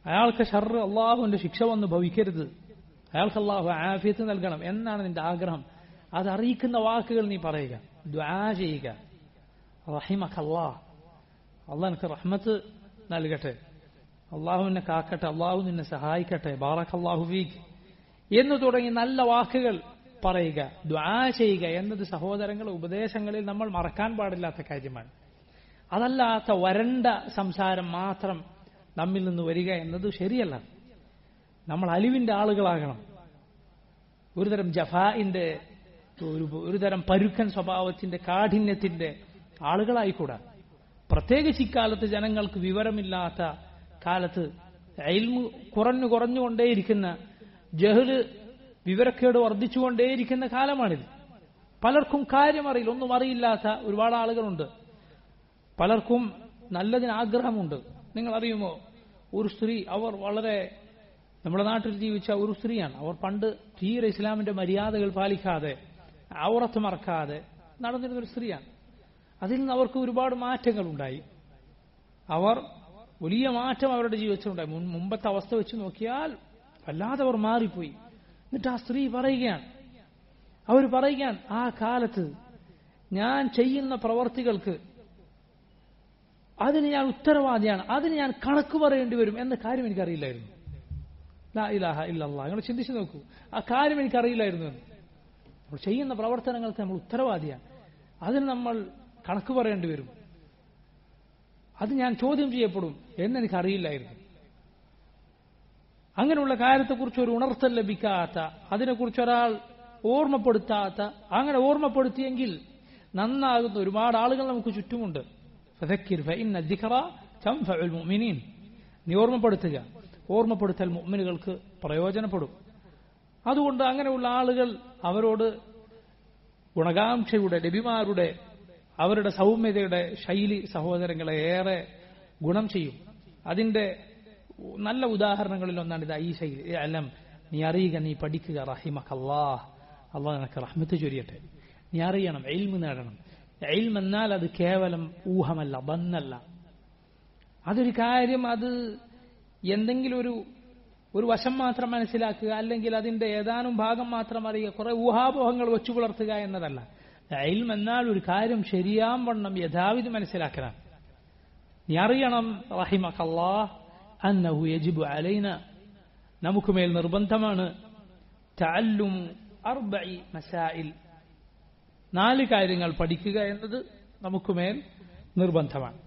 അയാൾക്ക് ഷർറ് അള്ളാഹുവിന്റെ ശിക്ഷ വന്ന് ഭവിക്കരുത് അയാൾക്ക് അള്ളാഹു ആഫിയത്ത് നൽകണം എന്നാണ് നിന്റെ ആഗ്രഹം അത് അറിയിക്കുന്ന വാക്കുകൾ നീ പറയുക ദ്വാ ചെയ്യുക റഹിമഖല്ലാ അള്ളാഹ് എനിക്ക് റഹ്മത്ത് നൽകട്ടെ അള്ളാഹു നിന്നെ കാക്കട്ടെ അള്ളാഹു നിന്നെ സഹായിക്കട്ടെ ബാറഖ് അള്ളാഹു ഫീഖ് എന്ന് തുടങ്ങി നല്ല വാക്കുകൾ പറയുക ദ്വാ ചെയ്യുക എന്നത് സഹോദരങ്ങളെ ഉപദേശങ്ങളിൽ നമ്മൾ മറക്കാൻ പാടില്ലാത്ത കാര്യമാണ് അതല്ലാത്ത വരണ്ട സംസാരം മാത്രം നമ്മിൽ നിന്ന് വരിക എന്നത് ശരിയല്ല നമ്മൾ അലിവിന്റെ ആളുകളാകണം ഒരുതരം ജഫാഇന്റെ ഒരു ഒരുതരം പരുക്കൻ സ്വഭാവത്തിന്റെ കാഠിന്യത്തിന്റെ ആളുകളായിക്കൂടാ പ്രത്യേകിച്ച് ഇക്കാലത്ത് ജനങ്ങൾക്ക് വിവരമില്ലാത്ത കാലത്ത് അയൽമു കുറഞ്ഞു കുറഞ്ഞുകൊണ്ടേയിരിക്കുന്ന ജഹല് വിവരക്കേട് വർദ്ധിച്ചുകൊണ്ടേയിരിക്കുന്ന കാലമാണിത് പലർക്കും കാര്യം അറിയില്ല ഒന്നും അറിയില്ലാത്ത ഒരുപാട് ആളുകളുണ്ട് പലർക്കും നല്ലതിന് ആഗ്രഹമുണ്ട് നിങ്ങൾ അറിയുമോ ഒരു സ്ത്രീ അവർ വളരെ നമ്മുടെ നാട്ടിൽ ജീവിച്ച ഒരു സ്ത്രീയാണ് അവർ പണ്ട് തീരെ ഇസ്ലാമിന്റെ മര്യാദകൾ പാലിക്കാതെ ഔറത്ത് മറക്കാതെ നടന്നിരുന്ന ഒരു സ്ത്രീയാണ് അതിൽ നിന്ന് അവർക്ക് ഒരുപാട് മാറ്റങ്ങൾ ഉണ്ടായി അവർ വലിയ മാറ്റം അവരുടെ ജീവിതത്തിലുണ്ടായി മുൻ മുമ്പത്തെ അവസ്ഥ വെച്ച് നോക്കിയാൽ വല്ലാതെ അവർ മാറിപ്പോയി എന്നിട്ട് ആ സ്ത്രീ പറയുകയാണ് അവർ പറയുകയാണ് ആ കാലത്ത് ഞാൻ ചെയ്യുന്ന പ്രവർത്തികൾക്ക് അതിന് ഞാൻ ഉത്തരവാദിയാണ് അതിന് ഞാൻ കണക്ക് പറയേണ്ടി വരും എന്ന കാര്യം എനിക്കറിയില്ലായിരുന്നു ലാ ഇലാഹ ഇല്ലല്ലാ നിങ്ങൾ ചിന്തിച്ചു നോക്കൂ ആ കാര്യം എനിക്കറിയില്ലായിരുന്നു എന്ന് നമ്മൾ ചെയ്യുന്ന പ്രവർത്തനങ്ങൾക്ക് നമ്മൾ ഉത്തരവാദിയാണ് അതിന് നമ്മൾ കണക്ക് പറയേണ്ടി വരും അത് ഞാൻ ചോദ്യം ചെയ്യപ്പെടും എന്നെനിക്കറിയില്ലായിരുന്നു അങ്ങനെയുള്ള കാര്യത്തെക്കുറിച്ച് ഒരു ഉണർത്തൽ ലഭിക്കാത്ത അതിനെക്കുറിച്ച് ഒരാൾ ഓർമ്മപ്പെടുത്താത്ത അങ്ങനെ ഓർമ്മപ്പെടുത്തിയെങ്കിൽ നന്നാകുന്ന ഒരുപാട് ആളുകൾ നമുക്ക് ചുറ്റുമുണ്ട് ഫദക്കിർ ഫഇന്ന ദിക്റ തൻഫഉൽ മുഅ്മിനീൻ നീ ഓർമ്മപ്പെടുത്തുക ഓർമ്മപ്പെടുത്തൽ മുഅ്മിനുകൾക്ക് പ്രയോജനപ്പെടും അതുകൊണ്ട് അങ്ങനെയുള്ള ആളുകൾ അവരോട് ഗുണകാംക്ഷയുടെ നബിമാരുടെ അവരുടെ സൗമ്യതയുടെ ശൈലി സഹോദരങ്ങളെ ഏറെ ഗുണം ചെയ്യും അതിന്റെ നല്ല ഉദാഹരണങ്ങളിൽ ഒന്നാണ് ഇത് ഈ ശൈലി അല്ലം നീ അറിയുക നീ പഠിക്കുക റഹിമക്ക് അള്ളാഹ് അള്ളാഹ് നിനക്ക് റഹ്മത്ത് ചൊരിയട്ടെ നീ അറിയണം എൽമ് നേടണം എൽമ് എന്നാൽ അത് കേവലം ഊഹമല്ല ബന്നല്ല അതൊരു കാര്യം അത് എന്തെങ്കിലും ഒരു ഒരു വശം മാത്രം മനസ്സിലാക്കുക അല്ലെങ്കിൽ അതിന്റെ ഏതാനും ഭാഗം മാത്രം അറിയുക കുറെ ഊഹാപോഹങ്ങൾ വെച്ചു പുലർത്തുക എന്നതല്ല എൽം എന്നാൽ ഒരു കാര്യം ശരിയാം വണ്ണം യഥാവിധി മനസ്സിലാക്കലാണ് നീ അറിയണം റഹിമക്കല്ലാ അന്നഹു യജിബു അലൈന നമുക്ക് മേൽ നിർബന്ധമാണ് തഅല്ലും അർബഇ മസായിൽ നാല് കാര്യങ്ങൾ പഠിക്കുക എന്നത് നമുക്ക് മേൽ നിർബന്ധമാണ്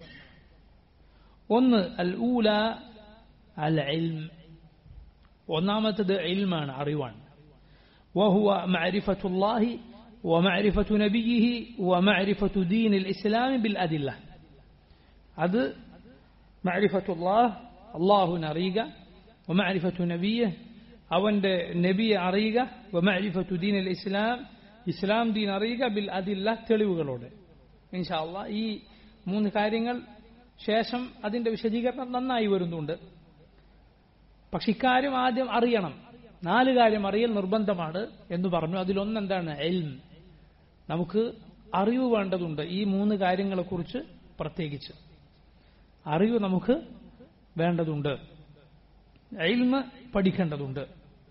ഒന്ന് അൽ ഊല അൽ ഇൽം ഒന്നാമത്തത് ഇൽമാണ് അറിവാണ് وهو معرفة الله ومعرفة نبيه ومعرفة دين الإسلام بالأدلة هذا معرفة الله الله نريق ومعرفة نبيه أو أن نبي عريق ومعرفة دين الإسلام ഇസ്ലാം ദീൻ അറിയുക ബിൽ അതില്ല തെളിവുകളോടെ ഇൻഷാല്ല ഈ മൂന്ന് കാര്യങ്ങൾ ശേഷം അതിന്റെ വിശദീകരണം നന്നായി വരുന്നുണ്ട് പക്ഷെ ഇക്കാര്യം ആദ്യം അറിയണം നാല് കാര്യം അറിയൽ നിർബന്ധമാണ് എന്ന് പറഞ്ഞു അതിലൊന്നെന്താണ് എൽം നമുക്ക് അറിവ് വേണ്ടതുണ്ട് ഈ മൂന്ന് കാര്യങ്ങളെക്കുറിച്ച് പ്രത്യേകിച്ച് അറിവ് നമുക്ക് വേണ്ടതുണ്ട് എൽമ് പഠിക്കേണ്ടതുണ്ട്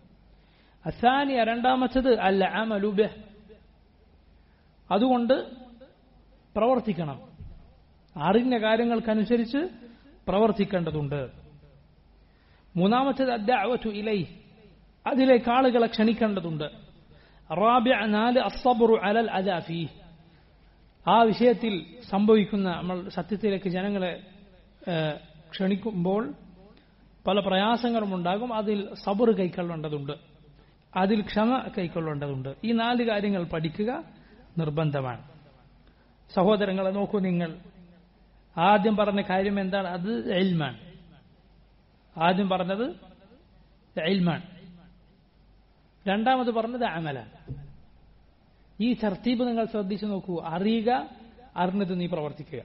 അസാനിയ രണ്ടാമത്തത് അല്ല അമലുബഹ് അതുകൊണ്ട് പ്രവർത്തിക്കണം അറിഞ്ഞ കാര്യങ്ങൾക്കനുസരിച്ച് പ്രവർത്തിക്കേണ്ടതുണ്ട് മൂന്നാമത്തേത് അദ്ദഅവതു ഇലൈ അതിലേക്ക് ആളുകളെ ക്ഷണിക്കേണ്ടതുണ്ട് റാബിഅ നാല് അസ്സബ്റു അലൽ അദാഫി ആ വിഷയത്തിൽ സംഭവിക്കുന്ന നമ്മൾ സത്യത്തിലേക്ക് ജനങ്ങളെ ക്ഷണിക്കുമ്പോൾ പല പ്രയാസങ്ങളും ഉണ്ടാകും അതിൽ സബർ കൈക്കൊള്ളേണ്ടതുണ്ട് അതിൽ ക്ഷമ കൈക്കൊള്ളേണ്ടതുണ്ട് ഈ നാല് കാര്യങ്ങൾ പഠിക്കുക നിർബന്ധമാണ് സഹോദരങ്ങളെ നോക്കൂ നിങ്ങൾ ആദ്യം പറഞ്ഞ കാര്യം എന്താണ് അത് എൽമാൻ ആദ്യം പറഞ്ഞത് എൽമാൻ രണ്ടാമത് പറഞ്ഞത് അമലാണ് ഈ തർത്തീബ് നിങ്ങൾ ശ്രദ്ധിച്ചു നോക്കൂ അറിയുക അറിഞ്ഞത് നീ പ്രവർത്തിക്കുക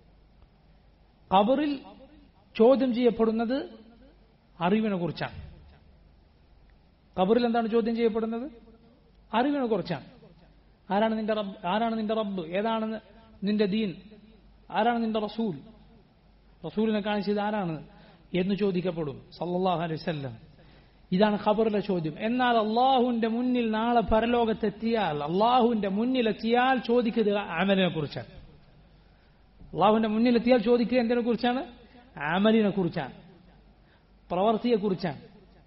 കബറിൽ ചോദ്യം ചെയ്യപ്പെടുന്നത് അറിവിനെ കുറിച്ചാണ് കബറിൽ എന്താണ് ചോദ്യം ചെയ്യപ്പെടുന്നത് അറിവിനെ കുറിച്ചാണ് ആരാണ് നിന്റെ റബ്ബ് ആരാണ് നിന്റെ റബ്ബ് ഏതാണ് നിന്റെ ദീൻ ആരാണ് നിന്റെ റസൂൽ റസൂലിനെ കാണിച്ചത് ആരാണ് എന്ന് ചോദിക്കപ്പെടും സല്ലല്ലാഹു അലൈഹി വസല്ലം ഇതാണ് ഖബറിലെ ചോദ്യം എന്നാൽ അള്ളാഹുവിന്റെ മുന്നിൽ നാളെ പരലോകത്തെത്തിയാൽ അള്ളാഹുവിന്റെ മുന്നിലെത്തിയാൽ ചോദിക്കുക അമലിനെ കുറിച്ചാണ് അള്ളാഹുവിന്റെ മുന്നിലെത്തിയാൽ ചോദിക്കുക എന്തിനെ കുറിച്ചാണ് അമലിനെ കുറിച്ചാണ് പ്രവൃത്തിയെ കുറിച്ചാണ്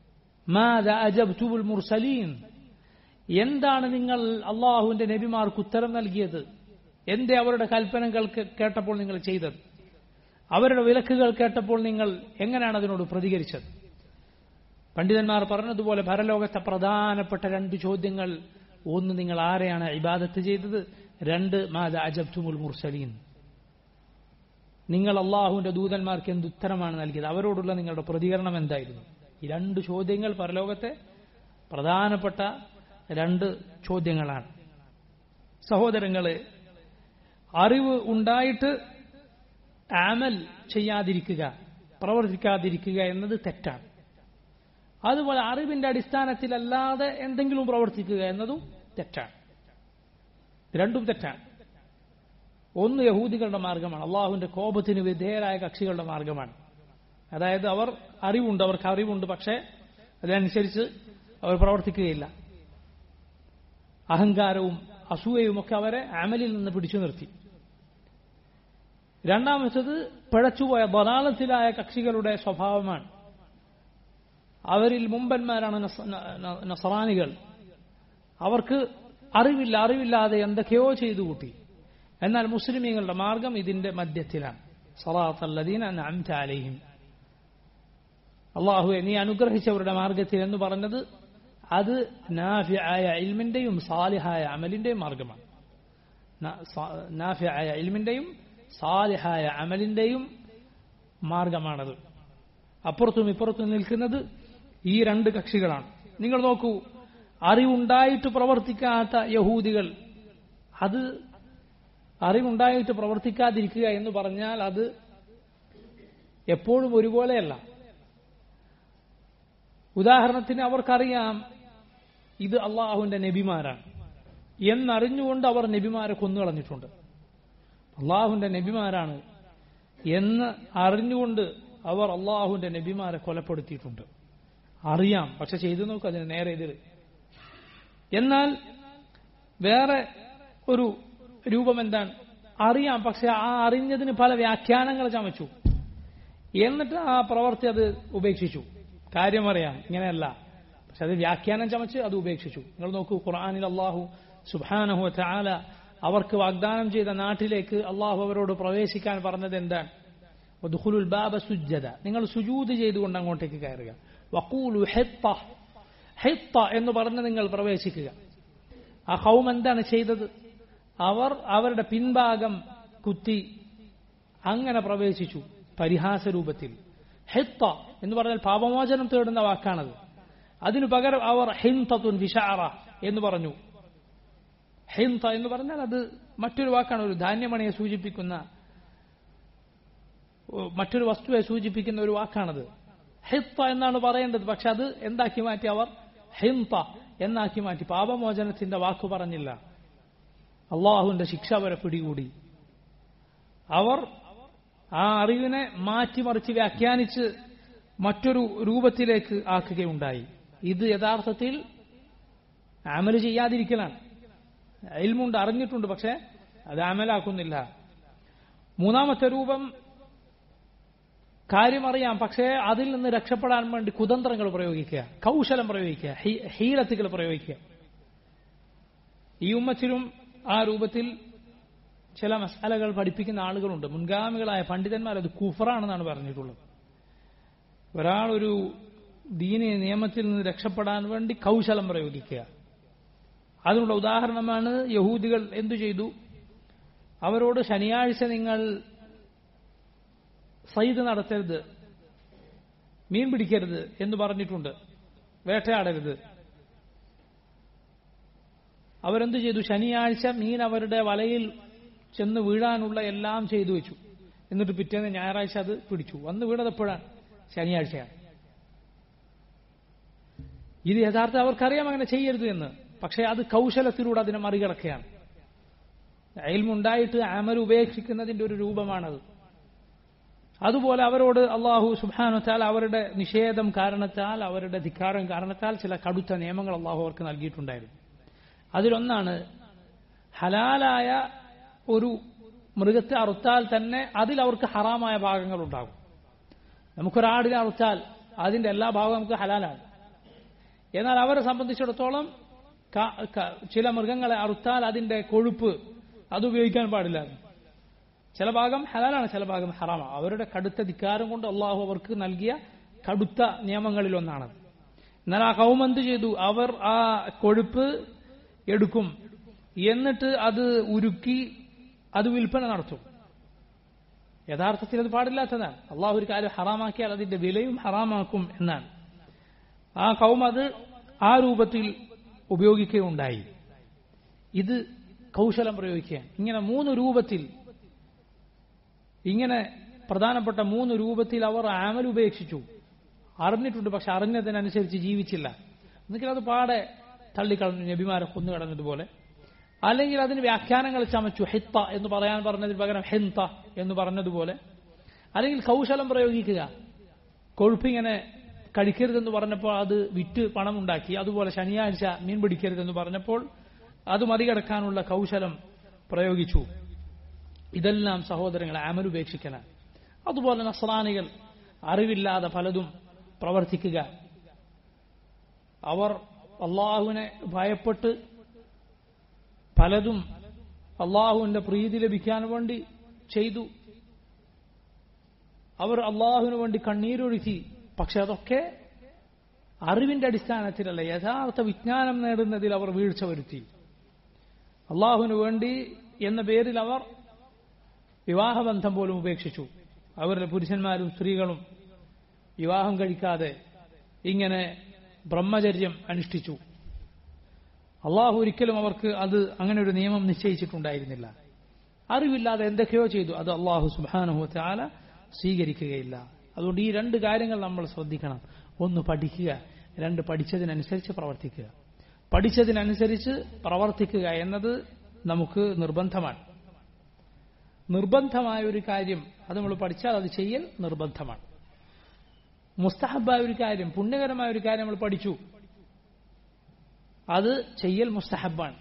മുർസലീൻ എന്താണ് നിങ്ങൾ അള്ളാഹുവിന്റെ നബിമാർക്ക് ഉത്തരം നൽകിയത് എന്തേ അവരുടെ കൽപ്പനകൾ കേട്ടപ്പോൾ നിങ്ങൾ ചെയ്തത് അവരുടെ വിലക്കുകൾ കേട്ടപ്പോൾ നിങ്ങൾ എങ്ങനെയാണ് അതിനോട് പ്രതികരിച്ചത് പണ്ഡിതന്മാർ പറഞ്ഞതുപോലെ പരലോകത്തെ പ്രധാനപ്പെട്ട രണ്ട് ചോദ്യങ്ങൾ ഒന്ന് നിങ്ങൾ ആരെയാണ് ഇബാദത്ത് ചെയ്തത് രണ്ട് മാത അജബ്തുമുൽ മുർസലീൻ നിങ്ങൾ അള്ളാഹുവിന്റെ ദൂതന്മാർക്ക് എന്ത് ഉത്തരമാണ് നൽകിയത് അവരോടുള്ള നിങ്ങളുടെ പ്രതികരണം എന്തായിരുന്നു ഈ രണ്ട് ചോദ്യങ്ങൾ പരലോകത്തെ പ്രധാനപ്പെട്ട രണ്ട് ചോദ്യങ്ങളാണ് സഹോദരങ്ങളെ അറിവ് ഉണ്ടായിട്ട് ആമൽ ചെയ്യാതിരിക്കുക പ്രവർത്തിക്കാതിരിക്കുക എന്നത് തെറ്റാണ് അതുപോലെ അറിവിന്റെ അടിസ്ഥാനത്തിലല്ലാതെ എന്തെങ്കിലും പ്രവർത്തിക്കുക എന്നതും തെറ്റാണ് രണ്ടും തെറ്റാണ് ഒന്ന് യഹൂദികളുടെ മാർഗമാണ് അള്ളാഹുവിന്റെ കോപത്തിന് വിധേയരായ കക്ഷികളുടെ മാർഗമാണ് അതായത് അവർ അറിവുണ്ട് അവർക്ക് അറിവുണ്ട് പക്ഷേ അതനുസരിച്ച് അവർ പ്രവർത്തിക്കുകയില്ല അഹങ്കാരവും അസൂയയും ഒക്കെ അവരെ അമലിൽ നിന്ന് പിടിച്ചു നിർത്തി രണ്ടാമത്തത് പിഴച്ചുപോയ ബലാലത്തിലായ കക്ഷികളുടെ സ്വഭാവമാണ് അവരിൽ മുമ്പന്മാരാണ് നസറാനികൾ അവർക്ക് അറിവില്ല അറിവില്ലാതെ എന്തൊക്കെയോ ചെയ്തു കൂട്ടി എന്നാൽ മുസ്ലിമീങ്ങളുടെ മാർഗം ഇതിന്റെ മധ്യത്തിലാണ് സലാത്തല്ലദീൻ അലൈഹിം അള്ളാഹുവെ നീ അനുഗ്രഹിച്ചവരുടെ മാർഗത്തിൽ എന്ന് പറഞ്ഞത് അത് നാഫിയായ ഇൽമിന്റെയും സാലിഹായ അമലിന്റെയും മാർഗമാണ് നാഫിയായ ഇൽമിന്റെയും സാലിഹായ അമലിന്റെയും മാർഗമാണത് അപ്പുറത്തും ഇപ്പുറത്തും നിൽക്കുന്നത് ഈ രണ്ട് കക്ഷികളാണ് നിങ്ങൾ നോക്കൂ അറിവുണ്ടായിട്ട് പ്രവർത്തിക്കാത്ത യഹൂദികൾ അത് അറിവുണ്ടായിട്ട് പ്രവർത്തിക്കാതിരിക്കുക എന്ന് പറഞ്ഞാൽ അത് എപ്പോഴും ഒരുപോലെയല്ല ഉദാഹരണത്തിന് അവർക്കറിയാം ഇത് അള്ളാഹുവിന്റെ നബിമാരാണ് എന്നറിഞ്ഞുകൊണ്ട് അവർ നബിമാരെ കൊന്നുകളഞ്ഞിട്ടുണ്ട് അള്ളാഹുവിന്റെ നബിമാരാണ് എന്ന് അറിഞ്ഞുകൊണ്ട് അവർ അള്ളാഹുവിന്റെ നബിമാരെ കൊലപ്പെടുത്തിയിട്ടുണ്ട് അറിയാം പക്ഷെ ചെയ്തു നോക്കുക അതിന് നേരെ എതിര് എന്നാൽ വേറെ ഒരു രൂപം എന്താണ് അറിയാം പക്ഷെ ആ അറിഞ്ഞതിന് പല വ്യാഖ്യാനങ്ങൾ ചമച്ചു എന്നിട്ട് ആ പ്രവർത്തി അത് ഉപേക്ഷിച്ചു കാര്യമറിയാം ഇങ്ങനെയല്ല പക്ഷെ അത് വ്യാഖ്യാനം ചമച്ച് അത് ഉപേക്ഷിച്ചു നിങ്ങൾ നോക്കൂ ഖുർആാനിൽ അള്ളാഹു സുബാനഹു ചാല അവർക്ക് വാഗ്ദാനം ചെയ്ത നാട്ടിലേക്ക് അള്ളാഹു അവരോട് പ്രവേശിക്കാൻ പറഞ്ഞത് എന്താണ് ദുഖുലുൽ ബാബ സുജ്ജത നിങ്ങൾ സുജൂത് ചെയ്തുകൊണ്ട് അങ്ങോട്ടേക്ക് കയറുക വക്കൂലു ഹെത്ത ഹെത്ത എന്ന് പറഞ്ഞ് നിങ്ങൾ പ്രവേശിക്കുക ആ ഹൗം എന്താണ് ചെയ്തത് അവർ അവരുടെ പിൻഭാഗം കുത്തി അങ്ങനെ പ്രവേശിച്ചു പരിഹാസ രൂപത്തിൽ ഹെത്ത എന്ന് പറഞ്ഞാൽ പാപമോചനം തേടുന്ന വാക്കാണത് അതിനു പകരം അവർ ഹിൻതത്തുൻ വിഷാറ എന്ന് പറഞ്ഞു ഹിൻത എന്ന് പറഞ്ഞാൽ അത് മറ്റൊരു വാക്കാണ് ഒരു ധാന്യമണിയെ സൂചിപ്പിക്കുന്ന മറ്റൊരു വസ്തുവെ സൂചിപ്പിക്കുന്ന ഒരു വാക്കാണത് ഹിത്ത എന്നാണ് പറയേണ്ടത് പക്ഷെ അത് എന്താക്കി മാറ്റി അവർ ഹിൻത എന്നാക്കി മാറ്റി പാപമോചനത്തിന്റെ വാക്ക് പറഞ്ഞില്ല അള്ളാഹുവിന്റെ ശിക്ഷ അവരെ പിടികൂടി അവർ ആ അറിവിനെ മാറ്റിമറിച്ച് വ്യാഖ്യാനിച്ച് മറ്റൊരു രൂപത്തിലേക്ക് ആക്കുകയുണ്ടായി ഇത് യഥാർത്ഥത്തിൽ അമല് ചെയ്യാതിരിക്കലാണ് ഇൽമുണ്ട് അറിഞ്ഞിട്ടുണ്ട് പക്ഷെ അത് അമലാക്കുന്നില്ല മൂന്നാമത്തെ രൂപം കാര്യമറിയാം പക്ഷേ അതിൽ നിന്ന് രക്ഷപ്പെടാൻ വേണ്ടി കുതന്ത്രങ്ങൾ പ്രയോഗിക്കുക കൗശലം പ്രയോഗിക്കുക ഹീലത്തുകൾ പ്രയോഗിക്കുക ഈ ഉമ്മത്തിലും ആ രൂപത്തിൽ ചില മസാലകൾ പഠിപ്പിക്കുന്ന ആളുകളുണ്ട് മുൻഗാമികളായ പണ്ഡിതന്മാർ അത് കുഫറാണെന്നാണ് പറഞ്ഞിട്ടുള്ളത് ഒരാൾ ഒരു ദീനി നിയമത്തിൽ നിന്ന് രക്ഷപ്പെടാൻ വേണ്ടി കൗശലം പ്രയോഗിക്കുക അതിനുള്ള ഉദാഹരണമാണ് യഹൂദികൾ എന്തു ചെയ്തു അവരോട് ശനിയാഴ്ച നിങ്ങൾ സയ്ത് നടത്തരുത് മീൻ പിടിക്കരുത് എന്ന് പറഞ്ഞിട്ടുണ്ട് വേട്ടയാടരുത് അവരെന്തു ചെയ്തു ശനിയാഴ്ച മീൻ അവരുടെ വലയിൽ ചെന്ന് വീഴാനുള്ള എല്ലാം ചെയ്തു വെച്ചു എന്നിട്ട് പിറ്റേന്ന് ഞായറാഴ്ച അത് പിടിച്ചു വന്ന് വീണത് എപ്പോഴാണ് ശനിയാഴ്ചയാണ് ഇത് യഥാർത്ഥം അവർക്കറിയാം അങ്ങനെ ചെയ്യരുത് എന്ന് പക്ഷേ അത് കൗശലത്തിലൂടെ അതിനെ മറികടക്കുകയാണ് അയൽമുണ്ടായിട്ട് അമൽ ഉപേക്ഷിക്കുന്നതിന്റെ ഒരു രൂപമാണത് അതുപോലെ അവരോട് അള്ളാഹു സുബാനുത്താൽ അവരുടെ നിഷേധം കാരണത്താൽ അവരുടെ ധിക്കാരം കാരണത്താൽ ചില കടുത്ത നിയമങ്ങൾ അള്ളാഹു അവർക്ക് നൽകിയിട്ടുണ്ടായിരുന്നു അതിലൊന്നാണ് ഹലാലായ ഒരു മൃഗത്തെ അറുത്താൽ തന്നെ അതിൽ അവർക്ക് ഹറാമായ ഭാഗങ്ങൾ ഉണ്ടാകും നമുക്കൊരാടിനെ അറുത്താൽ അതിന്റെ എല്ലാ ഭാഗവും നമുക്ക് ഹലാലാണ് എന്നാൽ അവരെ സംബന്ധിച്ചിടത്തോളം ചില മൃഗങ്ങളെ അറുത്താൽ അതിന്റെ കൊഴുപ്പ് അത് ഉപയോഗിക്കാൻ പാടില്ല ചില ഭാഗം ഹലാലാണ് ചില ഭാഗം ഹറാമാണ് അവരുടെ കടുത്ത ധിക്കാരം കൊണ്ട് അള്ളാഹു അവർക്ക് നൽകിയ കടുത്ത നിയമങ്ങളിൽ ഒന്നാണ് എന്നാൽ ആ കൗം എന്ത് ചെയ്തു അവർ ആ കൊഴുപ്പ് എടുക്കും എന്നിട്ട് അത് ഉരുക്കി അത് വിൽപ്പന നടത്തും യഥാർത്ഥത്തിൽ അത് പാടില്ലാത്തതാണ് അള്ളാഹു ഒരു കാര്യം ഹറാമാക്കിയാൽ അതിന്റെ വിലയും ഹറാമാക്കും എന്നാണ് ആ കൗം അത് ആ രൂപത്തിൽ ഉപയോഗിക്കുകയുണ്ടായി ഇത് കൗശലം പ്രയോഗിക്കുക ഇങ്ങനെ മൂന്ന് രൂപത്തിൽ ഇങ്ങനെ പ്രധാനപ്പെട്ട മൂന്ന് രൂപത്തിൽ അവർ ആമൽ ഉപേക്ഷിച്ചു അറിഞ്ഞിട്ടുണ്ട് പക്ഷെ അറിഞ്ഞതിനനുസരിച്ച് ജീവിച്ചില്ല എന്നെങ്കിൽ അത് പാടെ തള്ളിക്കളഞ്ഞു നബിമാരെ കൊന്നുകളഞ്ഞതുപോലെ അല്ലെങ്കിൽ അതിന് വ്യാഖ്യാനങ്ങൾ ചമച്ചു ഹിത്ത എന്ന് പറയാൻ പറഞ്ഞതിന് പകരം ഹെന്ത എന്ന് പറഞ്ഞതുപോലെ അല്ലെങ്കിൽ കൗശലം പ്രയോഗിക്കുക കൊഴുപ്പിങ്ങനെ കഴിക്കരുതെന്ന് പറഞ്ഞപ്പോൾ അത് വിറ്റ് പണം ഉണ്ടാക്കി അതുപോലെ ശനിയാഴ്ച മീൻ പിടിക്കരുതെന്ന് പറഞ്ഞപ്പോൾ അത് മറികടക്കാനുള്ള കൗശലം പ്രയോഗിച്ചു ഇതെല്ലാം സഹോദരങ്ങളെ അമലുപേക്ഷിക്കലാണ് അതുപോലെ നസ്രാനികൾ അറിവില്ലാതെ പലതും പ്രവർത്തിക്കുക അവർ അള്ളാഹുവിനെ ഭയപ്പെട്ട് പലതും അള്ളാഹുവിന്റെ പ്രീതി ലഭിക്കാൻ വേണ്ടി ചെയ്തു അവർ അള്ളാഹുവിന് വേണ്ടി കണ്ണീരൊഴുക്കി പക്ഷെ അതൊക്കെ അറിവിന്റെ അടിസ്ഥാനത്തിലല്ല യഥാർത്ഥ വിജ്ഞാനം നേടുന്നതിൽ അവർ വീഴ്ച വരുത്തി അള്ളാഹുവിന് വേണ്ടി എന്ന പേരിൽ അവർ വിവാഹബന്ധം പോലും ഉപേക്ഷിച്ചു അവരുടെ പുരുഷന്മാരും സ്ത്രീകളും വിവാഹം കഴിക്കാതെ ഇങ്ങനെ ബ്രഹ്മചര്യം അനുഷ്ഠിച്ചു അള്ളാഹു ഒരിക്കലും അവർക്ക് അത് അങ്ങനെ ഒരു നിയമം നിശ്ചയിച്ചിട്ടുണ്ടായിരുന്നില്ല അറിവില്ലാതെ എന്തൊക്കെയോ ചെയ്തു അത് അള്ളാഹു സുബാനുഹത്തെ ആല സ്വീകരിക്കുകയില്ല അതുകൊണ്ട് ഈ രണ്ട് കാര്യങ്ങൾ നമ്മൾ ശ്രദ്ധിക്കണം ഒന്ന് പഠിക്കുക രണ്ട് പഠിച്ചതിനനുസരിച്ച് പ്രവർത്തിക്കുക പഠിച്ചതിനനുസരിച്ച് പ്രവർത്തിക്കുക എന്നത് നമുക്ക് നിർബന്ധമാണ് നിർബന്ധമായ ഒരു കാര്യം അത് നമ്മൾ പഠിച്ചാൽ അത് ചെയ്യൽ നിർബന്ധമാണ് മുസ്തഹബായ ഒരു കാര്യം പുണ്യകരമായ ഒരു കാര്യം നമ്മൾ പഠിച്ചു അത് ചെയ്യൽ മുസ്തഹബാണ്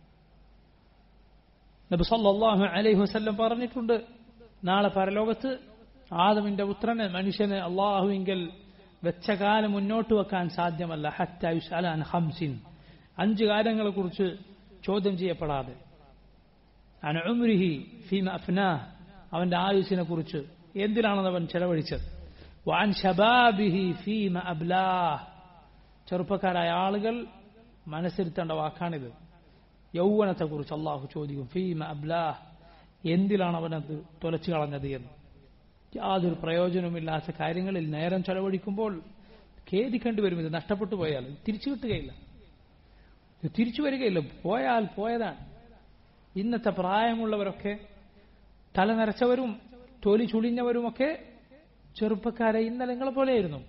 നബി സല്ലല്ലാഹു അലൈഹി വസല്ലം പറഞ്ഞിട്ടുണ്ട് നാളെ പരലോകത്ത് ആദമിന്റെ പുത്രന് മനുഷ്യന് അള്ളാഹുവിങ്കൽ വെച്ച കാലം മുന്നോട്ട് വെക്കാൻ സാധ്യമല്ല ഹറ്റായുസ് അലാൻ ഹംസിൻ അഞ്ച് കാര്യങ്ങളെ കുറിച്ച് ചോദ്യം ചെയ്യപ്പെടാതെ അനഉംരിഹി ഫീമ അഫ്നാഹ് അവന്റെ ആയുസിനെ കുറിച്ച് എന്തിനാണെന്ന് അവൻ ചെലവഴിച്ചത് വാൻ ഷബാബിഹി ഫീമ അബ്ലാഹ് ചെറുപ്പക്കാരായ ആളുകൾ മനസ്സിരുത്തേണ്ട വാക്കാണിത് യൗവനത്തെക്കുറിച്ച് അള്ളാഹു ചോദിക്കും ഫീമ അബ്ലാഹ് എന്തിലാണ് അവനത് തുലച്ചു കളഞ്ഞത് എന്ന് യാതൊരു പ്രയോജനവുമില്ലാത്ത കാര്യങ്ങളിൽ നേരം ചെലവഴിക്കുമ്പോൾ ഖേദിക്കേണ്ടി വരും ഇത് നഷ്ടപ്പെട്ടു പോയാൽ തിരിച്ചു കിട്ടുകയില്ല ഇത് തിരിച്ചു വരികയില്ല പോയാൽ പോയതാണ് ഇന്നത്തെ പ്രായമുള്ളവരൊക്കെ തല നരച്ചവരും തൊലി ചുളിഞ്ഞവരുമൊക്കെ ചെറുപ്പക്കാരെ ഇന്നലെ നിങ്ങളെ പോലെയായിരുന്നു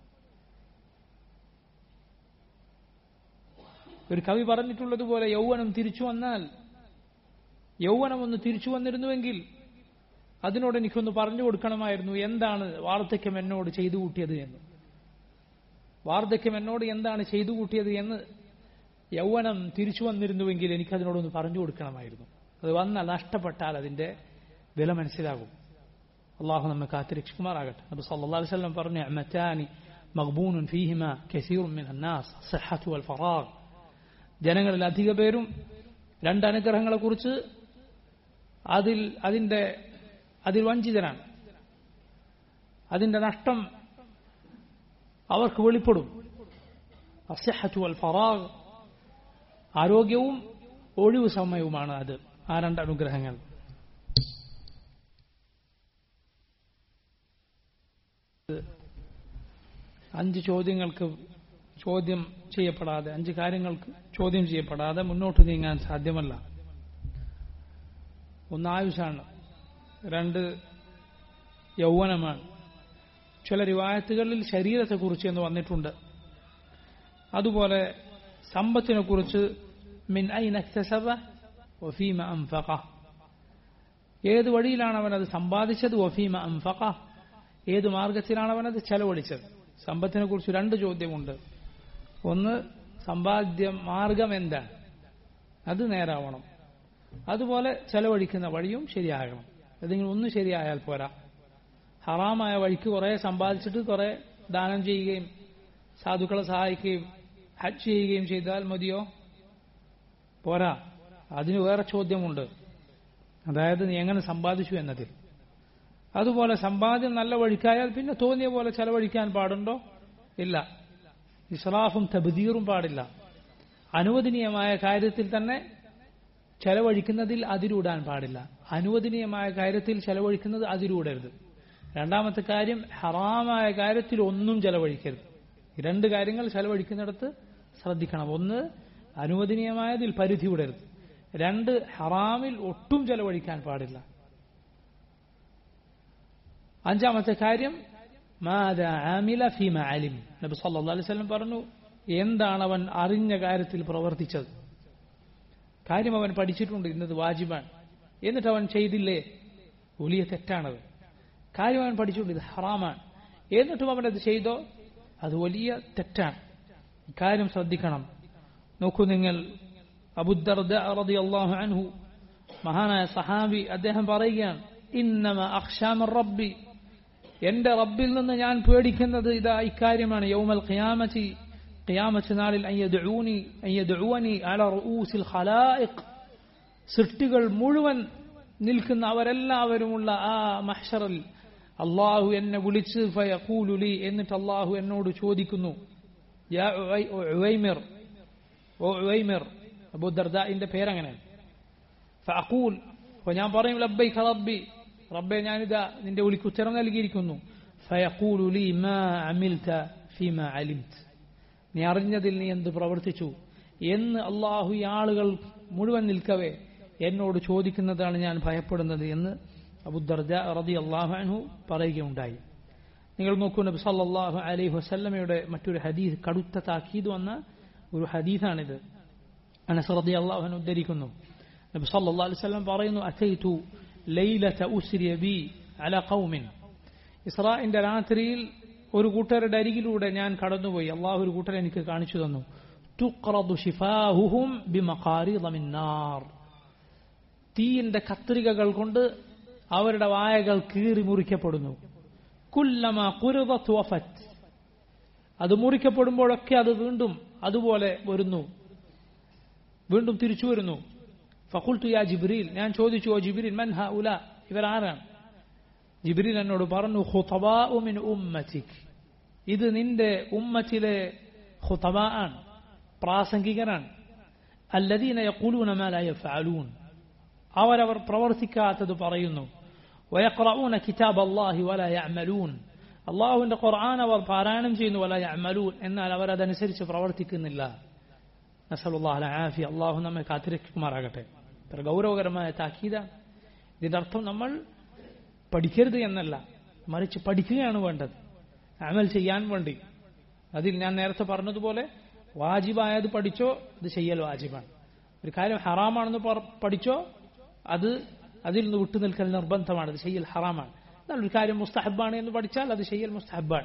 ഒരു കവി പറഞ്ഞിട്ടുള്ളതുപോലെ യൗവനം തിരിച്ചു വന്നാൽ യൗവനം ഒന്ന് തിരിച്ചു വന്നിരുന്നുവെങ്കിൽ അതിനോട് എനിക്കൊന്ന് പറഞ്ഞു കൊടുക്കണമായിരുന്നു എന്താണ് വാർദ്ധക്യം എന്നോട് ചെയ്തു കൂട്ടിയത് എന്ന് വാർദ്ധക്യം എന്നോട് എന്താണ് ചെയ്തു കൂട്ടിയത് എന്ന് യൗവനം തിരിച്ചു വന്നിരുന്നുവെങ്കിൽ എനിക്കതിനോടൊന്ന് പറഞ്ഞു കൊടുക്കണമായിരുന്നു അത് വന്നാൽ നഷ്ടപ്പെട്ടാൽ അതിന്റെ വില മനസ്സിലാകും അള്ളാഹു നമ്മെ കാത്തിരക്ഷിക്കുമാറാകട്ടെ നബി സല്ലല്ലാഹു അലൈഹി വസല്ലം പറഞ്ഞു അമറ്റാനി മഖ്ബൂനുൻ ഫീഹിമ കസീറുൻ മിനൻ നാസ് അസ്സഹത്തു വൽ ഫറാഗ് ജനങ്ങളിൽ അധിക പേരും രണ്ട് അനുഗ്രഹങ്ങളെ കുറിച്ച് അതിൽ അതിന്റെ അതിൽ വഞ്ചിതനാണ് അതിന്റെ നഷ്ടം അവർക്ക് വെളിപ്പെടും അസ്സഹത്തു വൽ ഫറാഗ് ആരോഗ്യവും ഒഴിവ് സമയവുമാണ് അത് ആ രണ്ട് അനുഗ്രഹങ്ങൾ അഞ്ച് ചോദ്യങ്ങൾക്ക് ചോദ്യം ചെയ്യപ്പെടാതെ അഞ്ച് കാര്യങ്ങൾക്ക് ചോദ്യം ചെയ്യപ്പെടാതെ മുന്നോട്ട് നീങ്ങാൻ സാധ്യമല്ല ഒന്ന് ആയുഷാണ് രണ്ട് യൗവനമാണ് ചില റിവായത്തുകളിൽ ശരീരത്തെക്കുറിച്ച് എന്ന് വന്നിട്ടുണ്ട് അതുപോലെ സമ്പത്തിനെ കുറിച്ച് മിൻ ഐ നക്തസബ വഫീമ അംഫഖ ഏത് വഴിയിലാണ് അവൻ അത് സമ്പാദിച്ചത് വഫീമ അംഫഖ ഏത് മാർഗത്തിലാണ് അവനത് ചെലവഴിച്ചത് സമ്പത്തിനെ കുറിച്ച് രണ്ട് ചോദ്യമുണ്ട് ഒന്ന് സമ്പാദ്യ മാർഗം എന്താണ് അത് നേരാവണം അതുപോലെ ചെലവഴിക്കുന്ന വഴിയും ശരിയാകണം ഏതെങ്കിലും ഒന്ന് ശരിയായാൽ പോരാ ഹറാമായ വഴിക്ക് കുറെ സമ്പാദിച്ചിട്ട് കുറെ ദാനം ചെയ്യുകയും സാധുക്കളെ സഹായിക്കുകയും ഹജ്ജ് ചെയ്യുകയും ചെയ്താൽ മതിയോ പോരാ അതിന് വേറെ ചോദ്യമുണ്ട് അതായത് നീ എങ്ങനെ സമ്പാദിച്ചു എന്നതിൽ അതുപോലെ സമ്പാദ്യം നല്ല വഴിക്കായാൽ പിന്നെ തോന്നിയ പോലെ ചെലവഴിക്കാൻ പാടുണ്ടോ ഇല്ല ഇസ്രാഫും തബ്ദീറും പാടില്ല അനുവദനീയമായ കാര്യത്തിൽ തന്നെ ചെലവഴിക്കുന്നതിൽ അതിരൂടാൻ പാടില്ല അനുവദനീയമായ കാര്യത്തിൽ ചെലവഴിക്കുന്നത് അതിരൂടരുത് രണ്ടാമത്തെ കാര്യം ഹറാമായ കാര്യത്തിൽ ഒന്നും ചെലവഴിക്കരുത് ഈ രണ്ട് കാര്യങ്ങൾ ചെലവഴിക്കുന്നിടത്ത് ശ്രദ്ധിക്കണം ഒന്ന് അനുവദനീയമായതിൽ പരിധി വിടരുത് രണ്ട് ഹറാമിൽ ഒട്ടും ചെലവഴിക്കാൻ പാടില്ല അഞ്ചാമത്തെ കാര്യം മാത ആമില ഫീമ അലിം നബി സല്ലല്ലാഹു അലൈഹി വസല്ലം പറഞ്ഞു എന്താണ് അവൻ അറിഞ്ഞ കാര്യത്തിൽ പ്രവർത്തിച്ചത് കാര്യം അവൻ പഠിച്ചിട്ടുണ്ട് ഇന്നത് വാജിബാണ് എന്നിട്ട് അവൻ ചെയ്തില്ലേ വലിയ തെറ്റാണത് കാര്യം അവൻ പഠിച്ചിട്ടുണ്ട് ഇത് ഹറാമാണ് എന്നിട്ടും അവൻ അത് ചെയ്തോ അത് വലിയ തെറ്റാണ് കാര്യം ശ്രദ്ധിക്കണം നോക്കൂ നിങ്ങൾ അബുദ്ദർദ റളിയല്ലാഹു അൻഹു മഹാനായ സഹാബി അദ്ദേഹം പറയുകയാണ് ഇന്നമ അഖ്ഷാമ റബ്ബി എന്റെ റബ്ബിൽ നിന്ന് ഞാൻ പേടിക്കുന്നത് ഇതാ ഇക്കാര്യമാണ് യൗമൽ ഖിയാമത്തി ഖിയാമത്ത് നാളിൽ അയ്യദഊനി അയ്യദഊനി അല റഊസിൽ ഖലായിഖ് സൃഷ്ടികൾ മുഴുവൻ നിൽക്കുന്ന അവരെല്ലാവരുമുള്ള ആ മഹ്ഷറിൽ അള്ളാഹു എന്നെ വിളിച്ച് ഫയഖൂലുലി എന്നിട്ട് അള്ളാഹു എന്നോട് ചോദിക്കുന്നു യാ ഉവൈമിർ ഓ ഉവൈമിർ അബൂദർദാഇന്റെ പേരങ്ങനെ ഫഅഖൂൽ അപ്പോൾ ഞാൻ പറയും ലബ്ബൈക റബ്ബി റബ്ബെ ഞാനിതാ നിന്റെ വിളിക്ക് ഉത്തരം നൽകിയിരിക്കുന്നു ഫയഖൂലു ലി മാ അമിൽത ഫീമ അലിംത് നീ അറിഞ്ഞതിൽ നീ എന്ത് പ്രവർത്തിച്ചു എന്ന് അള്ളാഹു ഈ ആളുകൾ മുഴുവൻ നിൽക്കവേ എന്നോട് ചോദിക്കുന്നതാണ് ഞാൻ ഭയപ്പെടുന്നത് എന്ന് അബുദർജ റതി അള്ളാഹു അൻഹു പറയുകയുണ്ടായി നിങ്ങൾ നോക്കൂ നബി സല്ലല്ലാഹു അലൈഹി വസല്ലമയുടെ മറ്റൊരു ഹദീസ് കടുത്ത താക്കീത് വന്ന ഒരു ഹദീസാണിത് അനസ് റതി അള്ളാഹു അൻഹു ഉദ്ധരിക്കുന്നു നബി സല്ലല്ലാഹു അലൈഹി വസല്ലം പറയുന്നു അറ്റൈതു ലൈലത ഉസ്രിയ ബി അല ഖൗമിൻ ഇസ്രാഇന്റെ രാത്രിയിൽ ഒരു കൂട്ടരുടെ അരികിലൂടെ ഞാൻ കടന്നുപോയി അള്ളാഹു ഒരു കൂട്ടരെ എനിക്ക് കാണിച്ചു തന്നു തുഖ്റദു ഷിഫാഹുഹും ബിമഖാരിദ മിൻ നാർ തീയിന്റെ കത്രികകൾ കൊണ്ട് അവരുടെ വായകൾ കീറി മുറിക്കപ്പെടുന്നു കുല്ലമ കുരുവത്ത് വഫത്ത് അത് മുറിക്കപ്പെടുമ്പോഴൊക്കെ അത് വീണ്ടും അതുപോലെ വരുന്നു വീണ്ടും തിരിച്ചു വരുന്നു ഫഖുൽത്തു യാ ജിബ്രീൽ ഞാൻ ചോദിച്ചു ഓ ജിബ്രീൽ മൻ ഹ ഉല ഇവരാരാണ് ജിബ്രീൽ എന്നോട് പറഞ്ഞു ഖുതബാഉ മിൻ ഉമ്മതിക് ഇത് നിന്റെ ഉമ്മത്തിലെ ഖുതബാ ആണ് പ്രാസംഗികരാണ് അല്ലദീന യഖൂലൂന മാ ലാ യഫഅലൂൻ അവരവർ പ്രവർത്തിക്കാത്തത് പറയുന്നു വയഖറഊന കിതാബ് അല്ലാഹി വലാ യഅമലൂൻ അള്ളാഹുവിന്റെ ഖുർആൻ അവർ പാരായണം ചെയ്യുന്നു വല യഅമലൂൻ എന്നാൽ അവർ അതനുസരിച്ച് പ്രവർത്തിക്കുന്നില്ല നസലുല്ലാഹ് ആഫി അള്ളാഹു നമ്മെ കാത്തിരക്കുമാറാകട്ടെ ഇത്ര ഗൗരവകരമായ താക്കീത ഇതിന്റെ അർത്ഥം നമ്മൾ പഠിക്കരുത് എന്നല്ല മറിച്ച് പഠിക്കുകയാണ് വേണ്ടത് അമൽ ചെയ്യാൻ വേണ്ടി അതിൽ ഞാൻ നേരത്തെ പറഞ്ഞതുപോലെ വാജിബായത് പഠിച്ചോ ഇത് ചെയ്യൽ വാജിബാണ് ഒരു കാര്യം ഹറാമാണെന്ന് പഠിച്ചോ അത് അതിൽ നിന്ന് വിട്ടുനിൽക്കൽ നിർബന്ധമാണ് അത് ചെയ്യൽ ഹറാമാണ് എന്നാൽ ഒരു കാര്യം മുസ്തഹബാണ് എന്ന് പഠിച്ചാൽ അത് ചെയ്യൽ മുസ്തഹബാണ്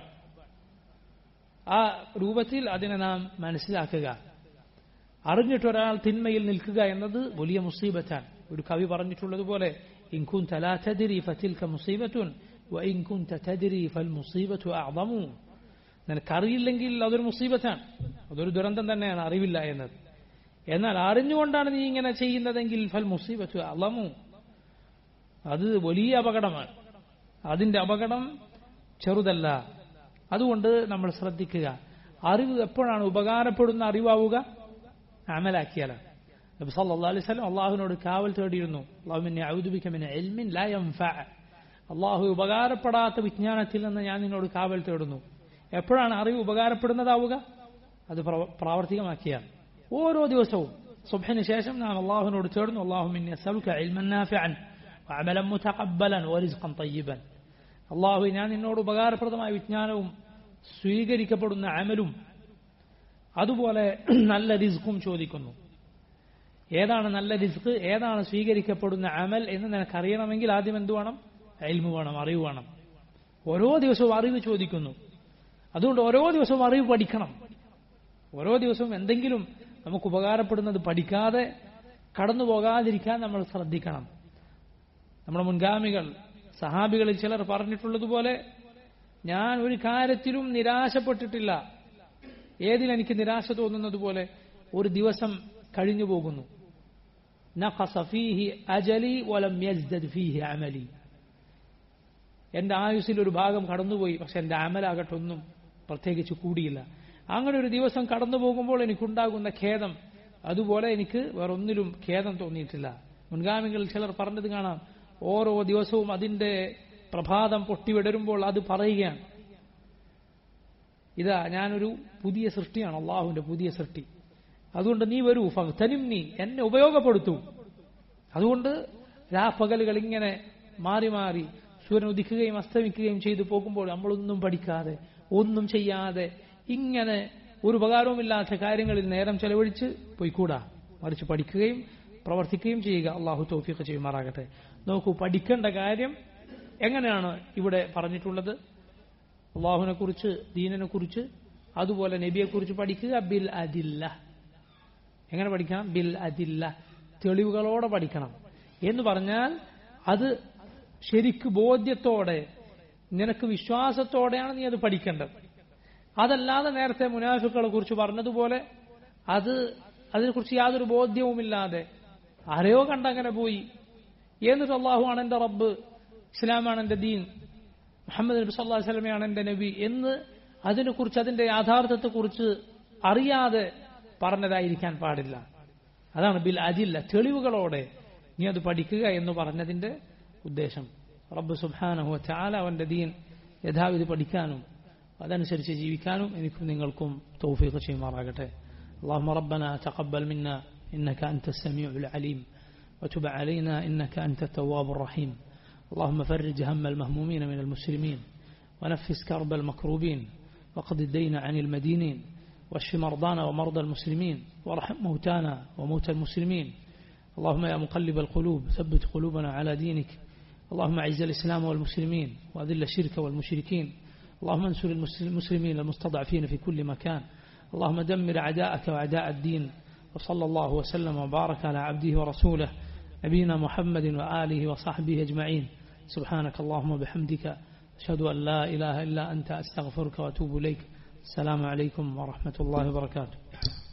ആ രൂപത്തിൽ അതിനെ നാം മനസ്സിലാക്കുക അറിഞ്ഞിട്ട് ഒരാൾ തിന്മയിൽ നിൽക്കുക എന്നത് വലിയ മുസീബത്താണ് ഒരു കവി പറഞ്ഞിട്ടുള്ളതുപോലെ ഇൻകുൻ തലാതരി ഫതിൽക മുസീബത്തുൻ വഇൻകുൻ തതരി ഫൽ മുസീബത്തു അഅദമു നിനക്കറിയില്ലെങ്കിൽ അതൊരു മുസീബത്താണ് അതൊരു ദുരന്തം തന്നെയാണ് അറിവില്ല എന്നത് എന്നാൽ അറിഞ്ഞുകൊണ്ടാണ് നീ ഇങ്ങനെ ചെയ്യുന്നതെങ്കിൽ ഫൽ മുസീബത്തു അളമു അത് വലിയ അപകടമാണ് അതിന്റെ അപകടം ചെറുതല്ല അതുകൊണ്ട് നമ്മൾ ശ്രദ്ധിക്കുക അറിവ് എപ്പോഴാണ് ഉപകാരപ്പെടുന്ന അറിവാവുക അമലാക്കിയാലാണ് നബി സല്ലല്ലാഹു അലൈഹി വസല്ലം അള്ളാഹുവിനോട് കാവൽ തേടിയിരുന്നു അള്ളാഹുവിനെ ഔദുബിക മിന ഇൽമിൻ ലാ യൻഫഅ അള്ളാഹു ഉപകാരപ്പെടാത്ത വിജ്ഞാനത്തിൽ നിന്ന് ഞാൻ നിന്നോട് കാവൽ തേടുന്നു എപ്പോഴാണ് അറിവ് ഉപകാരപ്പെടുന്നതാവുക അത് പ്രാവർത്തികമാക്കിയാൽ ഓരോ ദിവസവും സുബ്ഹിന് ശേഷം നാം അള്ളാഹുവിനോട് തേടുന്നു അള്ളാഹുമിൻ യസ്അലുക ഇൽമൻ നാഫിഅൻ വഅമലൻ മുതഖബ്ബലൻ വറിസ്ഖൻ തയ്യിബൻ അള്ളാഹു ഞാൻ നിന്നോട് ഉപകാരപ്രദമായ വിജ്ഞാനവും സ്വീകരിക്കപ്പെടുന്ന അമലും അതുപോലെ നല്ല റിസ്ക്കും ചോദിക്കുന്നു ഏതാണ് നല്ല റിസ്ക് ഏതാണ് സ്വീകരിക്കപ്പെടുന്ന അമൽ എന്ന് നിനക്കറിയണമെങ്കിൽ ആദ്യം എന്ത് വേണം എൽമു വേണം അറിവ് വേണം ഓരോ ദിവസവും അറിവ് ചോദിക്കുന്നു അതുകൊണ്ട് ഓരോ ദിവസവും അറിവ് പഠിക്കണം ഓരോ ദിവസവും എന്തെങ്കിലും നമുക്ക് ഉപകാരപ്പെടുന്നത് പഠിക്കാതെ കടന്നു പോകാതിരിക്കാൻ നമ്മൾ ശ്രദ്ധിക്കണം നമ്മുടെ മുൻഗാമികൾ സഹാബികളിൽ ചിലർ പറഞ്ഞിട്ടുള്ളതുപോലെ ഞാൻ ഒരു കാര്യത്തിലും നിരാശപ്പെട്ടിട്ടില്ല ഏതിലെനിക്ക് നിരാശ തോന്നുന്നത് പോലെ ഒരു ദിവസം കഴിഞ്ഞു പോകുന്നു നഖസ ഫീഹി അജലി വലം യസ്ദദ് ഫീഹി അമലി എന്റെ ആയുസ്സിൽ ഒരു ഭാഗം കടന്നുപോയി പക്ഷെ എന്റെ അമലാകട്ടെ ഒന്നും പ്രത്യേകിച്ച് കൂടിയില്ല അങ്ങനെ ഒരു ദിവസം കടന്നു പോകുമ്പോൾ എനിക്കുണ്ടാകുന്ന ഖേദം അതുപോലെ എനിക്ക് വേറൊന്നിലും ഖേദം തോന്നിയിട്ടില്ല മുൻഗാമികളിൽ ചിലർ പറഞ്ഞത് കാണാം ഓരോ ദിവസവും അതിന്റെ പ്രഭാതം പൊട്ടിവിടരുമ്പോൾ അത് പറയുകയാണ് ഇതാ ഞാനൊരു പുതിയ സൃഷ്ടിയാണ് അള്ളാഹുവിന്റെ പുതിയ സൃഷ്ടി അതുകൊണ്ട് നീ വരൂ ഫക്തനും നീ എന്നെ ഉപയോഗപ്പെടുത്തൂ അതുകൊണ്ട് രാപ്പകലുകൾ ഇങ്ങനെ മാറി മാറി സൂര്യൻ ഉദിക്കുകയും അസ്തമിക്കുകയും ചെയ്തു പോകുമ്പോൾ നമ്മളൊന്നും പഠിക്കാതെ ഒന്നും ചെയ്യാതെ ഇങ്ങനെ ഒരു ഉപകാരവുമില്ലാത്ത കാര്യങ്ങളിൽ നേരം ചെലവഴിച്ച് പോയിക്കൂടാ മറിച്ച് പഠിക്കുകയും പ്രവർത്തിക്കുകയും ചെയ്യുക അള്ളാഹു തൗഫീഖ് ചെയ്യുമാറാകട്ടെ നോക്കൂ പഠിക്കേണ്ട കാര്യം എങ്ങനെയാണ് ഇവിടെ പറഞ്ഞിട്ടുള്ളത് അള്ളാഹുവിനെ കുറിച്ച് ദീനിനെ കുറിച്ച് അതുപോലെ നബിയെ കുറിച്ച് പഠിക്കുക ബിൽ അദില്ല എങ്ങനെ പഠിക്കണം ബിൽ അദില്ല തെളിവുകളോടെ പഠിക്കണം എന്ന് പറഞ്ഞാൽ അത് ശരിക്ക് ബോധ്യത്തോടെ നിനക്ക് വിശ്വാസത്തോടെയാണ് നീ അത് പഠിക്കേണ്ടത് അതല്ലാതെ നേരത്തെ മുനാഫിക്കുകളെ കുറിച്ച് പറഞ്ഞതുപോലെ അത് അതിനെക്കുറിച്ച് യാതൊരു ബോധ്യവുമില്ലാതെ ആരെയോ കണ്ടങ്ങനെ പോയി എന്നിട്ട് അള്ളാഹു ആണ് എന്റെ റബ്ബ് ഇസ്ലാമാണ് എന്റെ ദീൻ മുഹമ്മദ് നബി സല്ലാ വസ്ലമയാണ് എന്റെ നബി എന്ന് അതിനെക്കുറിച്ച് അതിന്റെ യാഥാർത്ഥ്യത്തെക്കുറിച്ച് അറിയാതെ പറഞ്ഞതായിരിക്കാൻ പാടില്ല അതാണ് ബിൽ അജില്ല തെളിവുകളോടെ നീ അത് പഠിക്കുക എന്ന് പറഞ്ഞതിന്റെ ഉദ്ദേശം റബ്ബ് സുബാനഹു ചാല അവന്റെ ദീൻ യഥാവിധി പഠിക്കാനും അതനുസരിച്ച് ജീവിക്കാനും എനിക്കും നിങ്ങൾക്കും തൗഫീഖ് ചെയ്യുമാറാകട്ടെ اللهم ربنا تقبل منا إنك أنت السميع العليم وتب علينا إنك أنت التواب الرحيم اللهم فرج هم المهمومين من المسلمين ونفس كرب المكروبين وقض الدين عن المدينين واشف مرضانا ومرضى المسلمين وارحم موتانا وموتى المسلمين اللهم يا مقلب القلوب ثبت قلوبنا على دينك اللهم اعز الاسلام والمسلمين واذل الشرك والمشركين اللهم انصر المسلمين المستضعفين في كل مكان اللهم دمر اعداءك واعداء الدين وصلى الله وسلم وبارك على عبده ورسوله نبينا محمد واله وصحبه اجمعين سبحانك اللهم وبحمدك اشهد ان لا اله الا انت استغفرك واتوب اليك السلام عليكم ورحمه الله وبركاته